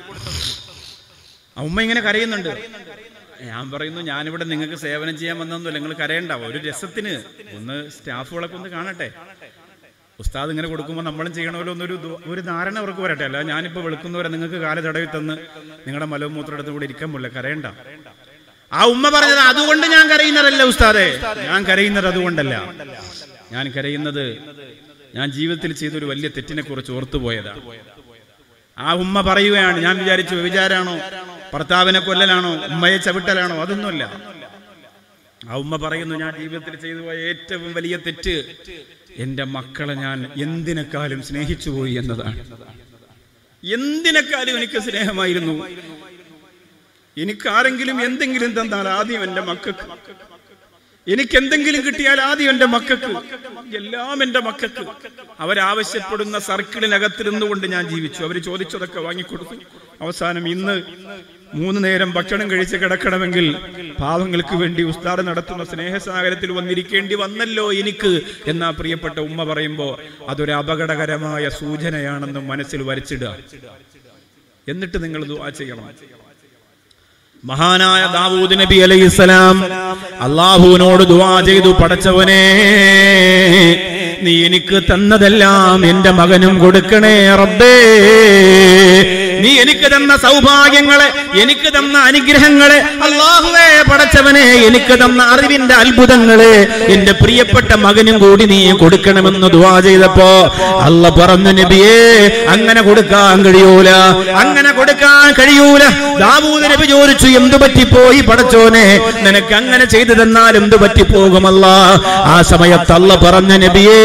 ആ ഉമ്മ ഇങ്ങനെ കരയുന്നുണ്ട് ഞാൻ പറയുന്നു ഞാനിവിടെ നിങ്ങൾക്ക് സേവനം ചെയ്യാൻ വന്നൊന്നുമില്ല നിങ്ങൾ കരയണ്ട ഒരു രസത്തിന് ഒന്ന് സ്റ്റാഫുകളൊക്കെ ഒന്ന് കാണട്ടെ ഉസ്താദ് ഇങ്ങനെ കൊടുക്കുമ്പോൾ നമ്മളും ചെയ്യണമല്ലോ എന്നൊരു ദു- ഒരു ധാരണ അവർക്ക് വരട്ടെ അല്ല ഞാനിപ്പോൾ വെളുക്കുന്നവരെ നിങ്ങൾക്ക് കാല തടവി തന്ന് നിങ്ങളുടെ മലമൂത്രം എടുത്ത് കൂടെ ഇരിക്കാൻ പോല കരയണ്ട ആ ഉമ്മ പറഞ്ഞത് അതുകൊണ്ട് ഞാൻ കരയുന്നതല്ല ഉസ്താദെ ഞാൻ കരയുന്നത് അതുകൊണ്ടല്ല ഞാൻ കരയുന്നത് ഞാൻ ജീവിതത്തിൽ ചെയ്തൊരു വലിയ തെറ്റിനെ കുറിച്ച് ഓർത്തുപോയതാണ് ആ ഉമ്മ പറയുകയാണ് ഞാൻ വിചാരിച്ചു വിചാരാണോ ഭർത്താവിനെ കൊല്ലലാണോ ഉമ്മയെ ചവിട്ടലാണോ അതൊന്നുമല്ല ആ ഉമ്മ പറയുന്നു ഞാൻ ജീവിതത്തിൽ ചെയ്തു പോയ ഏറ്റവും വലിയ തെറ്റ് എന്റെ മക്കളെ ഞാൻ എന്തിനേക്കാളും സ്നേഹിച്ചു പോയി എന്നതാണ് എന്തിനേക്കാളും എനിക്ക് സ്നേഹമായിരുന്നു എനിക്ക് ആരെങ്കിലും എന്തെങ്കിലും തന്നാൽ ആദ്യം എൻ്റെ മക്കൾക്ക് എനിക്ക് എന്തെങ്കിലും കിട്ടിയാൽ ആദ്യം എൻ്റെ മക്കൾക്ക് എല്ലാം എൻ്റെ മക്കൾക്ക് അവരാവശ്യപ്പെടുന്ന സർക്കിളിനകത്തിരുന്നുകൊണ്ട് ഞാൻ ജീവിച്ചു അവർ ചോദിച്ചതൊക്കെ വാങ്ങിക്കൊടുത്തു അവസാനം ഇന്ന് മൂന്ന് നേരം ഭക്ഷണം കഴിച്ച് കിടക്കണമെങ്കിൽ പാവങ്ങൾക്ക് വേണ്ടി ഉസ്താദ് നടത്തുന്ന സ്നേഹസാഗരത്തിൽ വന്നിരിക്കേണ്ടി വന്നല്ലോ എനിക്ക് എന്നാ പ്രിയപ്പെട്ട ഉമ്മ പറയുമ്പോ അതൊരു അപകടകരമായ സൂചനയാണെന്ന് മനസ്സിൽ വരച്ചിടുക എന്നിട്ട് നിങ്ങൾ ദുആ ചെയ്യണം മഹാനായ ദാവൂദ് നബി അലൈഹിസ്സലാം അള്ളാഹുവിനോട് ദുആ ചെയ്തു പടച്ചവനെ നീ എനിക്ക് തന്നതെല്ലാം എന്റെ മകനും കൊടുക്കണേ റബ്ബേ നീ എനിക്ക് തന്ന സൗഭാഗ്യങ്ങളെ എനിക്ക് തന്ന അനുഗ്രഹങ്ങളെ അള്ളാഹുവേ പടച്ചവനെ എനിക്ക് തന്ന അറിവിന്റെ അത്ഭുതങ്ങളെ എന്റെ പ്രിയപ്പെട്ട മകനും കൂടി നീ കൊടുക്കണമെന്ന് ദുവാ ചെയ്തപ്പോ അല്ല പറഞ്ഞു നബിയേ അങ്ങനെ കൊടുക്കാൻ കഴിയൂല അങ്ങനെ കൊടുക്കാൻ കഴിയൂല ദാവൂദ് നബി ചോദിച്ചു എന്തു പറ്റിപ്പോയി പടച്ചോനെ നിനക്ക് അങ്ങനെ ചെയ്തു തന്നാൽ എന്തു പറ്റിപ്പോകുമല്ല ആ സമയത്ത് അല്ല പറഞ്ഞ നബിയേ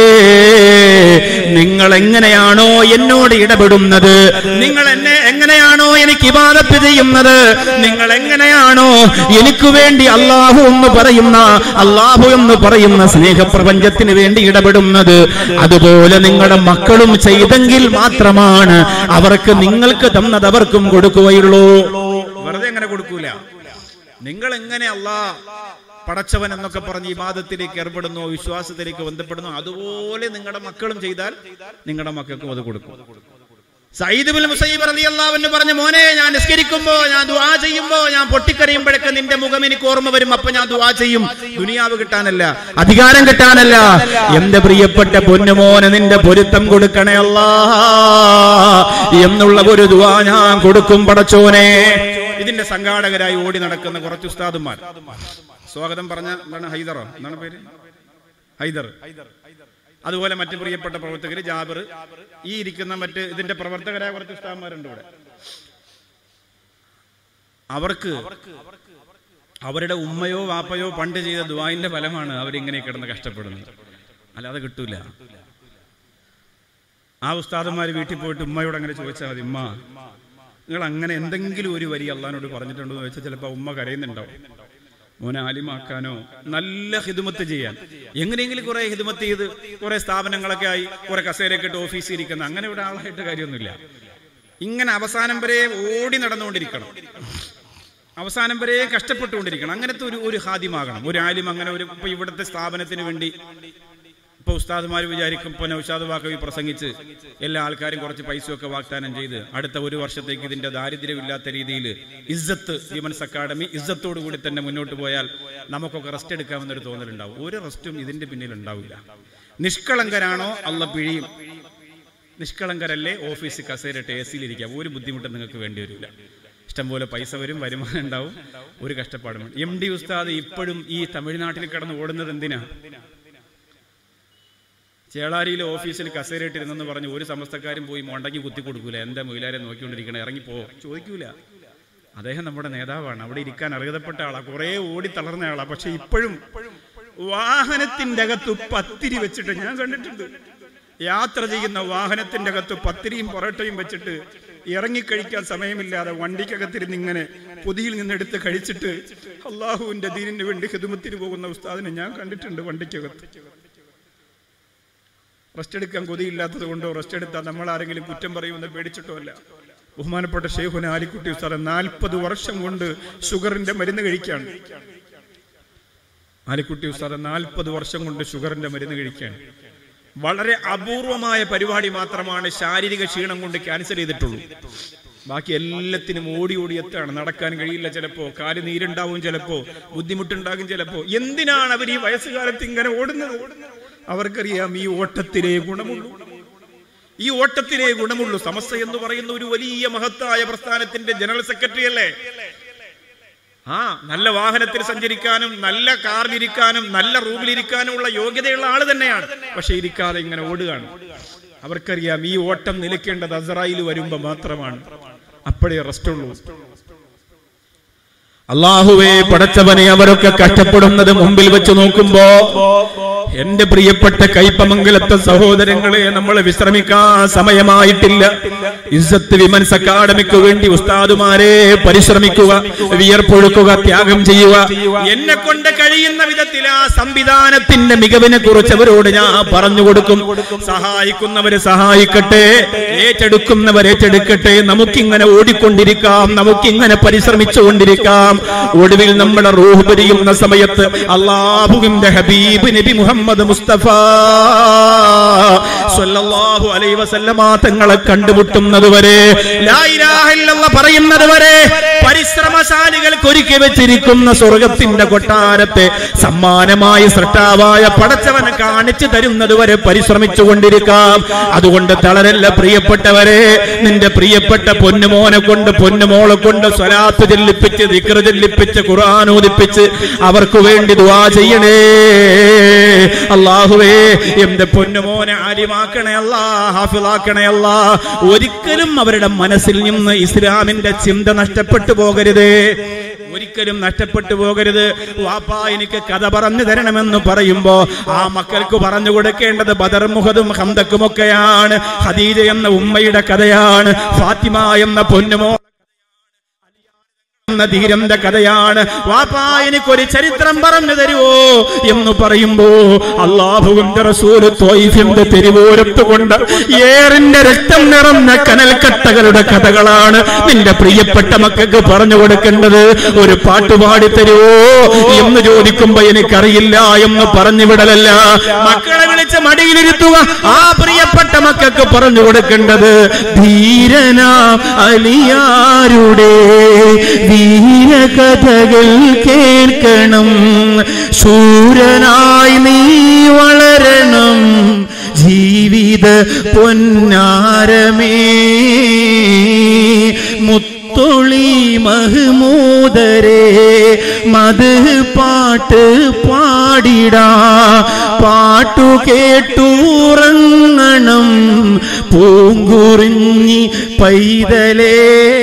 നിങ്ങൾ എങ്ങനെയാണോ എന്നോട് ഇടപെടുന്നത് നിങ്ങൾ എന്നെ എങ്ങനെയാണോ എനിക്ക് ഇബാദത്ത് ചെയ്യുന്നത് നിങ്ങൾ എങ്ങനെയാണോ എനിക്ക് വേണ്ടി അള്ളാഹു എന്ന് പറയുന്ന അള്ളാഹു എന്ന് പറയുന്ന സ്നേഹപ്രപഞ്ചത്തിന് വേണ്ടി ഇടപെടുന്നത് അതുപോലെ നിങ്ങളുടെ മക്കളും ചെയ്തെങ്കിൽ മാത്രമാണ് അവർക്ക് നിങ്ങൾക്ക് തന്നത് അവർക്കും കൊടുക്കുകയുള്ളൂ വെറുതെ എങ്ങനെ കൊടുക്കൂല നിങ്ങൾ എങ്ങനെ അല്ലാ പടച്ചവൻ എന്നൊക്കെ പറഞ്ഞ് ഇബാദത്തിലേക്ക് ഏർപ്പെടുന്നു വിശ്വാസത്തിലേക്ക് ബന്ധപ്പെടുന്നു അതുപോലെ നിങ്ങളുടെ മക്കളും ചെയ്താൽ നിങ്ങളുടെ മക്കൾക്കും അത് കൊടുക്കും സയ്യിദ് ബിൻ മുസയ്യിബ് റളിയല്ലാഹു അൻഹു പറഞ്ഞ മോനെ ഞാൻ നിസ്കരിക്കുമ്പോ ഞാൻ ദുആ ചെയ്യുമ്പോ ഞാൻ പൊട്ടിക്കരയുമ്പോഴൊക്കെ നിന്റെ മുഖം എനിക്ക് ഓർമ്മ വരും അപ്പൊ ഞാൻ ദുആ ചെയ്യും ദുനിയാവ് കിട്ടാനല്ല അധികാരം കിട്ടാനല്ല എന്റെ പ്രിയപ്പെട്ട പൊന്നുമോനെ നിന്റെ പൊരുത്തം കൊടുക്കണേ അല്ലാ എന്നുള്ള ഒരു ദുആ ഞാൻ കൊടുക്കും പടച്ചോനെ ഇതിന്റെ സംഘാടകരായി ഓടി നടക്കുന്ന കുറച്ച് ഉസ്താദുമാർ സ്വാഗതം പറഞ്ഞ എന്താണ് ഹൈദറോ എന്താണ് പേര് ഹൈദർ അതുപോലെ മറ്റു പ്രിയപ്പെട്ട പ്രവർത്തകർ ജാബിർ ഈ ഇരിക്കുന്ന മറ്റ് ഇതിന്റെ പ്രവർത്തകരായ കുറച്ച് ഉസ്താദന്മാരുണ്ട് ഇവിടെ അവർക്ക് അവരുടെ ഉമ്മയോ വാപ്പയോ പണ്ട് ചെയ്ത ദുവായിന്റെ ഫലമാണ് അവരിങ്ങനെ കിടന്ന് കഷ്ടപ്പെടുന്നത് അല്ലാതെ കിട്ടൂല ആ ഉസ്താദന്മാർ വീട്ടിൽ പോയിട്ട് ഉമ്മയോട് അങ്ങനെ ചോദിച്ചാൽ മതി ഉമ്മ നിങ്ങൾ അങ്ങനെ എന്തെങ്കിലും ഒരു വരി അള്ളഹാനോട് പറഞ്ഞിട്ടുണ്ടോ എന്ന് വെച്ചാൽ ചിലപ്പോൾ ഉമ്മ കരയുന്നുണ്ടാവും മോനെ ആലിമാക്കാനോ നല്ല ഹിദുമത്ത് ചെയ്യാൻ എങ്ങനെയെങ്കിലും കുറെ ഹിദുമത്ത് ചെയ്ത് കുറെ സ്ഥാപനങ്ങളൊക്കെ ആയി കുറെ കസേരയൊക്കെ ഇട്ട് ഓഫീസിൽ ഇരിക്കുന്ന അങ്ങനെ ഇവിടെ ആളായിട്ട് കാര്യമൊന്നുമില്ല ഇങ്ങനെ അവസാനം വരെ ഓടി നടന്നുകൊണ്ടിരിക്കണം അവസാനം വരെ കഷ്ടപ്പെട്ടുകൊണ്ടിരിക്കണം അങ്ങനത്തെ ഒരു ഒരു ഹാദ്യമാകണം ഒരു ആലിം അങ്ങനെ ഒരു ഇപ്പൊ ഇവിടുത്തെ സ്ഥാപനത്തിന് വേണ്ടി ഇപ്പൊ ഉസ്താദുമാർ വിചാരിക്കും ഇപ്പൊ നൗഷാദ് വാക്കവി പ്രസംഗിച്ച് എല്ലാ ആൾക്കാരും കുറച്ച് പൈസയൊക്കെ വാഗ്ദാനം ചെയ്ത് അടുത്ത ഒരു വർഷത്തേക്ക് ഇതിന്റെ ദാരിദ്ര്യമില്ലാത്ത രീതിയിൽ ഇസ്സത്ത് വിമൻസ് അക്കാദമി ഇസ്സത്തോടു കൂടി തന്നെ മുന്നോട്ട് പോയാൽ നമുക്കൊക്കെ റെസ്റ്റ് എടുക്കാമെന്നൊരു തോന്നലുണ്ടാവും ഒരു റെസ്റ്റും ഇതിന്റെ പിന്നിൽ ഉണ്ടാവില്ല നിഷ്കളങ്കരാണോ അല്ല പിഴിയും നിഷ്കളങ്കരല്ലേ ഓഫീസ് കസേരട്ട് എ സിയിലിരിക്കാം ഒരു ബുദ്ധിമുട്ടും നിങ്ങൾക്ക് വേണ്ടി വരില്ല ഇഷ്ടംപോലെ പൈസ വരും വരുമാനം ഉണ്ടാവും ഒരു കഷ്ടപ്പാടും എം ഡി ഉസ്താദ് ഇപ്പോഴും ഈ തമിഴ്നാട്ടിൽ കിടന്ന് ഓടുന്നത് എന്തിനാ ചേളാരിയിലെ ഓഫീസിൽ കസേരയിട്ടിരുന്നെന്ന് പറഞ്ഞ് ഒരു സമസ്തക്കാരും പോയി മൊണ്ടങ്ങി കുത്തി കൊടുക്കൂല എന്താ മൊയിലാരെ നോക്കിക്കൊണ്ടിരിക്കണേ ഇറങ്ങിപ്പോ ചോദിക്കൂല അദ്ദേഹം നമ്മുടെ നേതാവാണ് അവിടെ ഇരിക്കാൻ അർഹതപ്പെട്ട ആളാ കുറെ ഓടി തളർന്ന ആളാ പക്ഷെ ഇപ്പോഴും വാഹനത്തിന്റെ അകത്ത് പത്തിരി വെച്ചിട്ട് ഞാൻ കണ്ടിട്ടുണ്ട് യാത്ര ചെയ്യുന്ന വാഹനത്തിന്റെ അകത്ത് പത്തിരിയും പൊറോട്ടയും വെച്ചിട്ട് ഇറങ്ങിക്കഴിക്കാൻ സമയമില്ലാതെ വണ്ടിക്കകത്തിരുന്ന് ഇങ്ങനെ പൊതിയിൽ നിന്നെടുത്ത് കഴിച്ചിട്ട് അള്ളാഹുവിന്റെ ദീനിന് വേണ്ടി ഹിതുമത്തിന് പോകുന്ന ഉസ്താദിനെ ഞാൻ കണ്ടിട്ടുണ്ട് വണ്ടിക്കകത്ത് റെസ്റ്റ് എടുക്കാൻ കൊതിയില്ലാത്തത് കൊണ്ടോ റെസ്റ്റ് എടുത്താൽ നമ്മൾ ആരെങ്കിലും കുറ്റം പറയുമെന്ന് പേടിച്ചിട്ടോ അല്ല ബഹുമാനപ്പെട്ട ഷെയ്ഖുന ആലിക്കുട്ടി ഉസ്താദ് നാൽപ്പത് വർഷം കൊണ്ട് ഷുഗറിന്റെ മരുന്ന് കഴിക്കാണ് ആലിക്കുട്ടി ഉസ്താദ് നാൽപ്പത് വർഷം കൊണ്ട് ഷുഗറിന്റെ മരുന്ന് കഴിക്കാൻ വളരെ അപൂർവമായ പരിപാടി മാത്രമാണ് ശാരീരിക ക്ഷീണം കൊണ്ട് ക്യാൻസൽ ചെയ്തിട്ടുള്ളൂ ബാക്കി എല്ലാത്തിനും ഓടി ഓടി എത്താണ് നടക്കാൻ കഴിയില്ല ചിലപ്പോ കാല് നീരുണ്ടാവും ചിലപ്പോ ബുദ്ധിമുട്ടുണ്ടാകും ചിലപ്പോ എന്തിനാണ് അവർ ഈ വയസ്സുകാലത്ത് ഇങ്ങനെ ഓടുന്നത് അവർക്കറിയാം ഈ ഓട്ടത്തിലേ ഗുണമുള്ളൂ ഈ ഓട്ടത്തിലേ ഗുണമുള്ളൂ സമസ്ത എന്ന് പറയുന്ന ഒരു വലിയ മഹത്തായ പ്രസ്ഥാനത്തിന്റെ ജനറൽ സെക്രട്ടറി അല്ലേ ആ നല്ല വാഹനത്തിൽ സഞ്ചരിക്കാനും നല്ല കാറിലിരിക്കാനും നല്ല റൂമിലിരിക്കാനും ഉള്ള യോഗ്യതയുള്ള ആള് തന്നെയാണ് പക്ഷെ ഇരിക്കാതെ ഇങ്ങനെ ഓടുകയാണ് അവർക്കറിയാം ഈ ഓട്ടം നിലയ്ക്കേണ്ടത് അസറായിൽ വരുമ്പോ മാത്രമാണ് അപ്പോഴേ റെസ്റ്റ് ഉള്ളൂ അള്ളാഹുവെ പടച്ചവനെ അവരൊക്കെ കഷ്ടപ്പെടുന്നത് മുമ്പിൽ വെച്ച് നോക്കുമ്പോ എന്റെ പ്രിയപ്പെട്ട കൈപ്പമംഗലത്തെ സഹോദരങ്ങളെ നമ്മൾ വിശ്രമിക്കാൻ സമയമായിട്ടില്ല ഇസ്സത്ത് വിമൻസ് അക്കാദമിക്ക് വേണ്ടി ഉസ്താദുമാരെ പരിശ്രമിക്കുക വിയർപ്പൊഴുക്കുക ത്യാഗം ചെയ്യുക എന്നെ കൊണ്ട് കഴിയുന്ന വിധത്തിൽ ആ സംവിധാനത്തിന്റെ മികവിനെ കുറിച്ച് അവരോട് ഞാൻ പറഞ്ഞു കൊടുക്കും സഹായിക്കുന്നവരെ സഹായിക്കട്ടെ ഏറ്റെടുക്കുന്നവർ ഏറ്റെടുക്കട്ടെ നമുക്കിങ്ങനെ ഓടിക്കൊണ്ടിരിക്കാം നമുക്കിങ്ങനെ പരിശ്രമിച്ചുകൊണ്ടിരിക്കാം ഒടുവിൽ നമ്മുടെ റൂഹ് പിരിയുന്ന സമയത്ത് അള്ളാഹുവിന്റെ ഹബീബ് നബി മുഹമ്മദ് മുസ്തഫ സ്വല്ലല്ലാഹു അലൈഹി വസല്ലമ തങ്ങളെ കണ്ടുമുട്ടുന്നത് വരെ ലാ ഇലാഹ ഇല്ലല്ലാഹ് പറയുന്നത് വരെ പരിശ്രമശാലികൾക്ക് ഒരുക്കി വെച്ചിരിക്കുന്ന സ്വർഗത്തിന്റെ കൊട്ടാരത്തെ സമ്മാനമായി സൃഷ്ടാവായ പടച്ചവനെ കാണിച്ചു തരുന്നത് വരെ പരിശ്രമിച്ചു കൊണ്ടിരിക്കാം അതുകൊണ്ട് തളരല്ല പ്രിയപ്പെട്ടവരെ നിന്റെ പ്രിയപ്പെട്ട പൊന്നുമോനെ കൊണ്ട് പൊന്നുമോളെ കൊണ്ട് സ്വലാത്ത് ചെല്ലിപ്പിച്ച് ദിക്ർ ചെല്ലിപ്പിച്ച് ഖുർആൻ ഓദിപ്പിച്ച് അവർക്ക് വേണ്ടി ദുആ ചെയ്യണേ അള്ളാഹുവേ എന്റെ പൊന്നുമോനെ ആലിമാക്കണേ അല്ലാ ഹാഫിളാക്കണേ അല്ലാ ഒരിക്കലും അവരുടെ മനസ്സിൽ നിന്ന് ഇസ്ലാമിന്റെ ചിന്ത നഷ്ടപ്പെട്ടു പോകരുതേ ഒരിക്കലും നഷ്ടപ്പെട്ടു പോകരുത് വാപ്പാ എനിക്ക് കഥ പറഞ്ഞു തരണമെന്ന് പറയുമ്പോ ആ മക്കൾക്ക് പറഞ്ഞു കൊടുക്കേണ്ടത് ബദർ മുഹദും ഹംദക്കുമൊക്കെയാണ് ഖദീജ എന്ന ഉമ്മയുടെ കഥയാണ് ഫാത്തിമ എന്ന പൊന്നുമോ എന്ന ധീരന്റെ കഥയാണ് വാപ്പാ എനിക്കൊരു ചരിത്രം പറഞ്ഞു തരുവോ എന്ന് പറയുമ്പോ അള്ളാഹുവിന്റെ റസൂല് ത്വയ്ഫിന്റെ തെരുവോരത്ത് കൊണ്ട് ഏറിന്റെ രക്തം നിറഞ്ഞ കനൽക്കട്ടകളുടെ കഥകളാണ് നിന്റെ പ്രിയപ്പെട്ട മക്കൾക്ക് പറഞ്ഞു കൊടുക്കേണ്ടത് ഒരു പാട്ട് പാടി തരുവോ എന്ന് ചോദിക്കുമ്പോ എനിക്കറിയില്ല എന്ന് പറഞ്ഞു വിടലല്ല മക്കളെ വിളിച്ച് മടിയിലിരുത്തുക ആ പ്രിയപ്പെട്ട മക്കൾക്ക് പറഞ്ഞു കൊടുക്കേണ്ടത് ധീരന അലിയാരുടെ വീരകഥകൾ കേൾക്കണം ശൂരനായി നീ വളരണം ജീവിത പൊന്നാരമേ മുത്തൊളി മഹ്മൂദരെ മത് പാട്ട് പാടിടാ പാട്ടു കേട്ടുറങ്ങണം പൂങ്കുറിഞ്ഞി പൈതലേ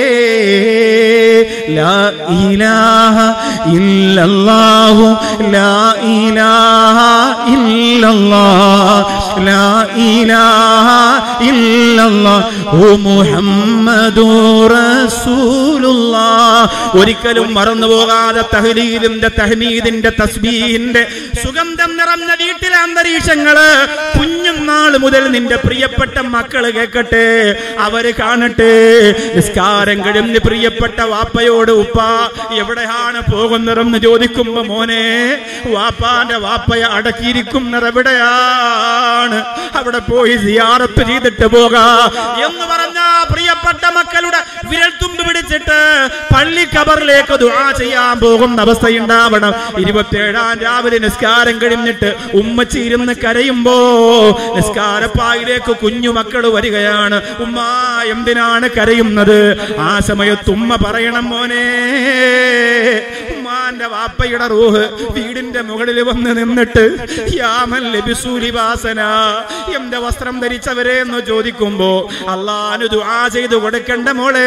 ലാ ഇലാഹ ഇല്ലല്ലാഹു ലാ ഇലാഹ ഇല്ലല്ലാഹ് ലാ ഇലാഹ ഇല്ലല്ലാഹു മുഹമ്മദുർ റസൂലുള്ളാഹ് ഒരിക്കലും മറന്നു പോകാതെ തഹ്ലീലിന്റെ തഹ്മീദിന്റെ തസ്ബീഹിന്റെ സുഗന്ധം നിറഞ്ഞ വീട്ടിലെ അന്തരീക്ഷങ്ങള് കുഞ്ഞുനാൾ മുതൽ നിന്റെ പ്രിയപ്പെട്ട മക്കള് കേൾക്കട്ടെ അവര് കാണട്ടെ നിസ്കാരം കഴിഞ്ഞ് പ്രിയപ്പെട്ട വാപ്പയോട് ഉപ്പ എവിടെയാണ് പോകുന്നതെന്ന് ചോദിക്കുമ്പോ മോനെ വാപ്പാന്റെ വാപ്പയെ അടക്കിയിരിക്കുന്നത് എവിടെയാണ് അവിടെ പോയി സിയാറത്ത് ചെയ്തിട്ട് പോകാ എന്ന് പറഞ്ഞ പ്രിയപ്പെട്ട മക്കളുടെ വിരൽ തുമ്പ് പിടിച്ചിട്ട് പള്ളി കബറിലേക്ക് ദുആ ചെയ്യാൻ പോകുന്ന അവസ്ഥയുണ്ടാവണം ഇരുപത്തിയേഴാം രാവിലെ നിസ്കാരം കഴിഞ്ഞിട്ട് ഉമ്മച്ചി ഇരുന്ന് കരയുമ്പോ നിസ്കാരപ്പായിലേക്ക് കുഞ്ഞു മക്കൾ വരികയാണ് ഉമ്മ എന്തിനാണ് കരയുന്നത് ആ സമയത്ത് ഉമ്മ പറയണം മോനെ ഉമ്മാന്റെ വാപ്പയുടെ റൂഹ് വീടിന്റെ മുകളിൽ വന്ന് നിന്നിട്ട് യാമൻ ലബിസൂലിവാസന എന്റെ വസ്ത്രം ധരിച്ചവരെ എന്ന് ചോദിക്കുമ്പോ അള്ളാനു ദുആ ചെയ്തു കൊടുക്കണ്ട മോളെ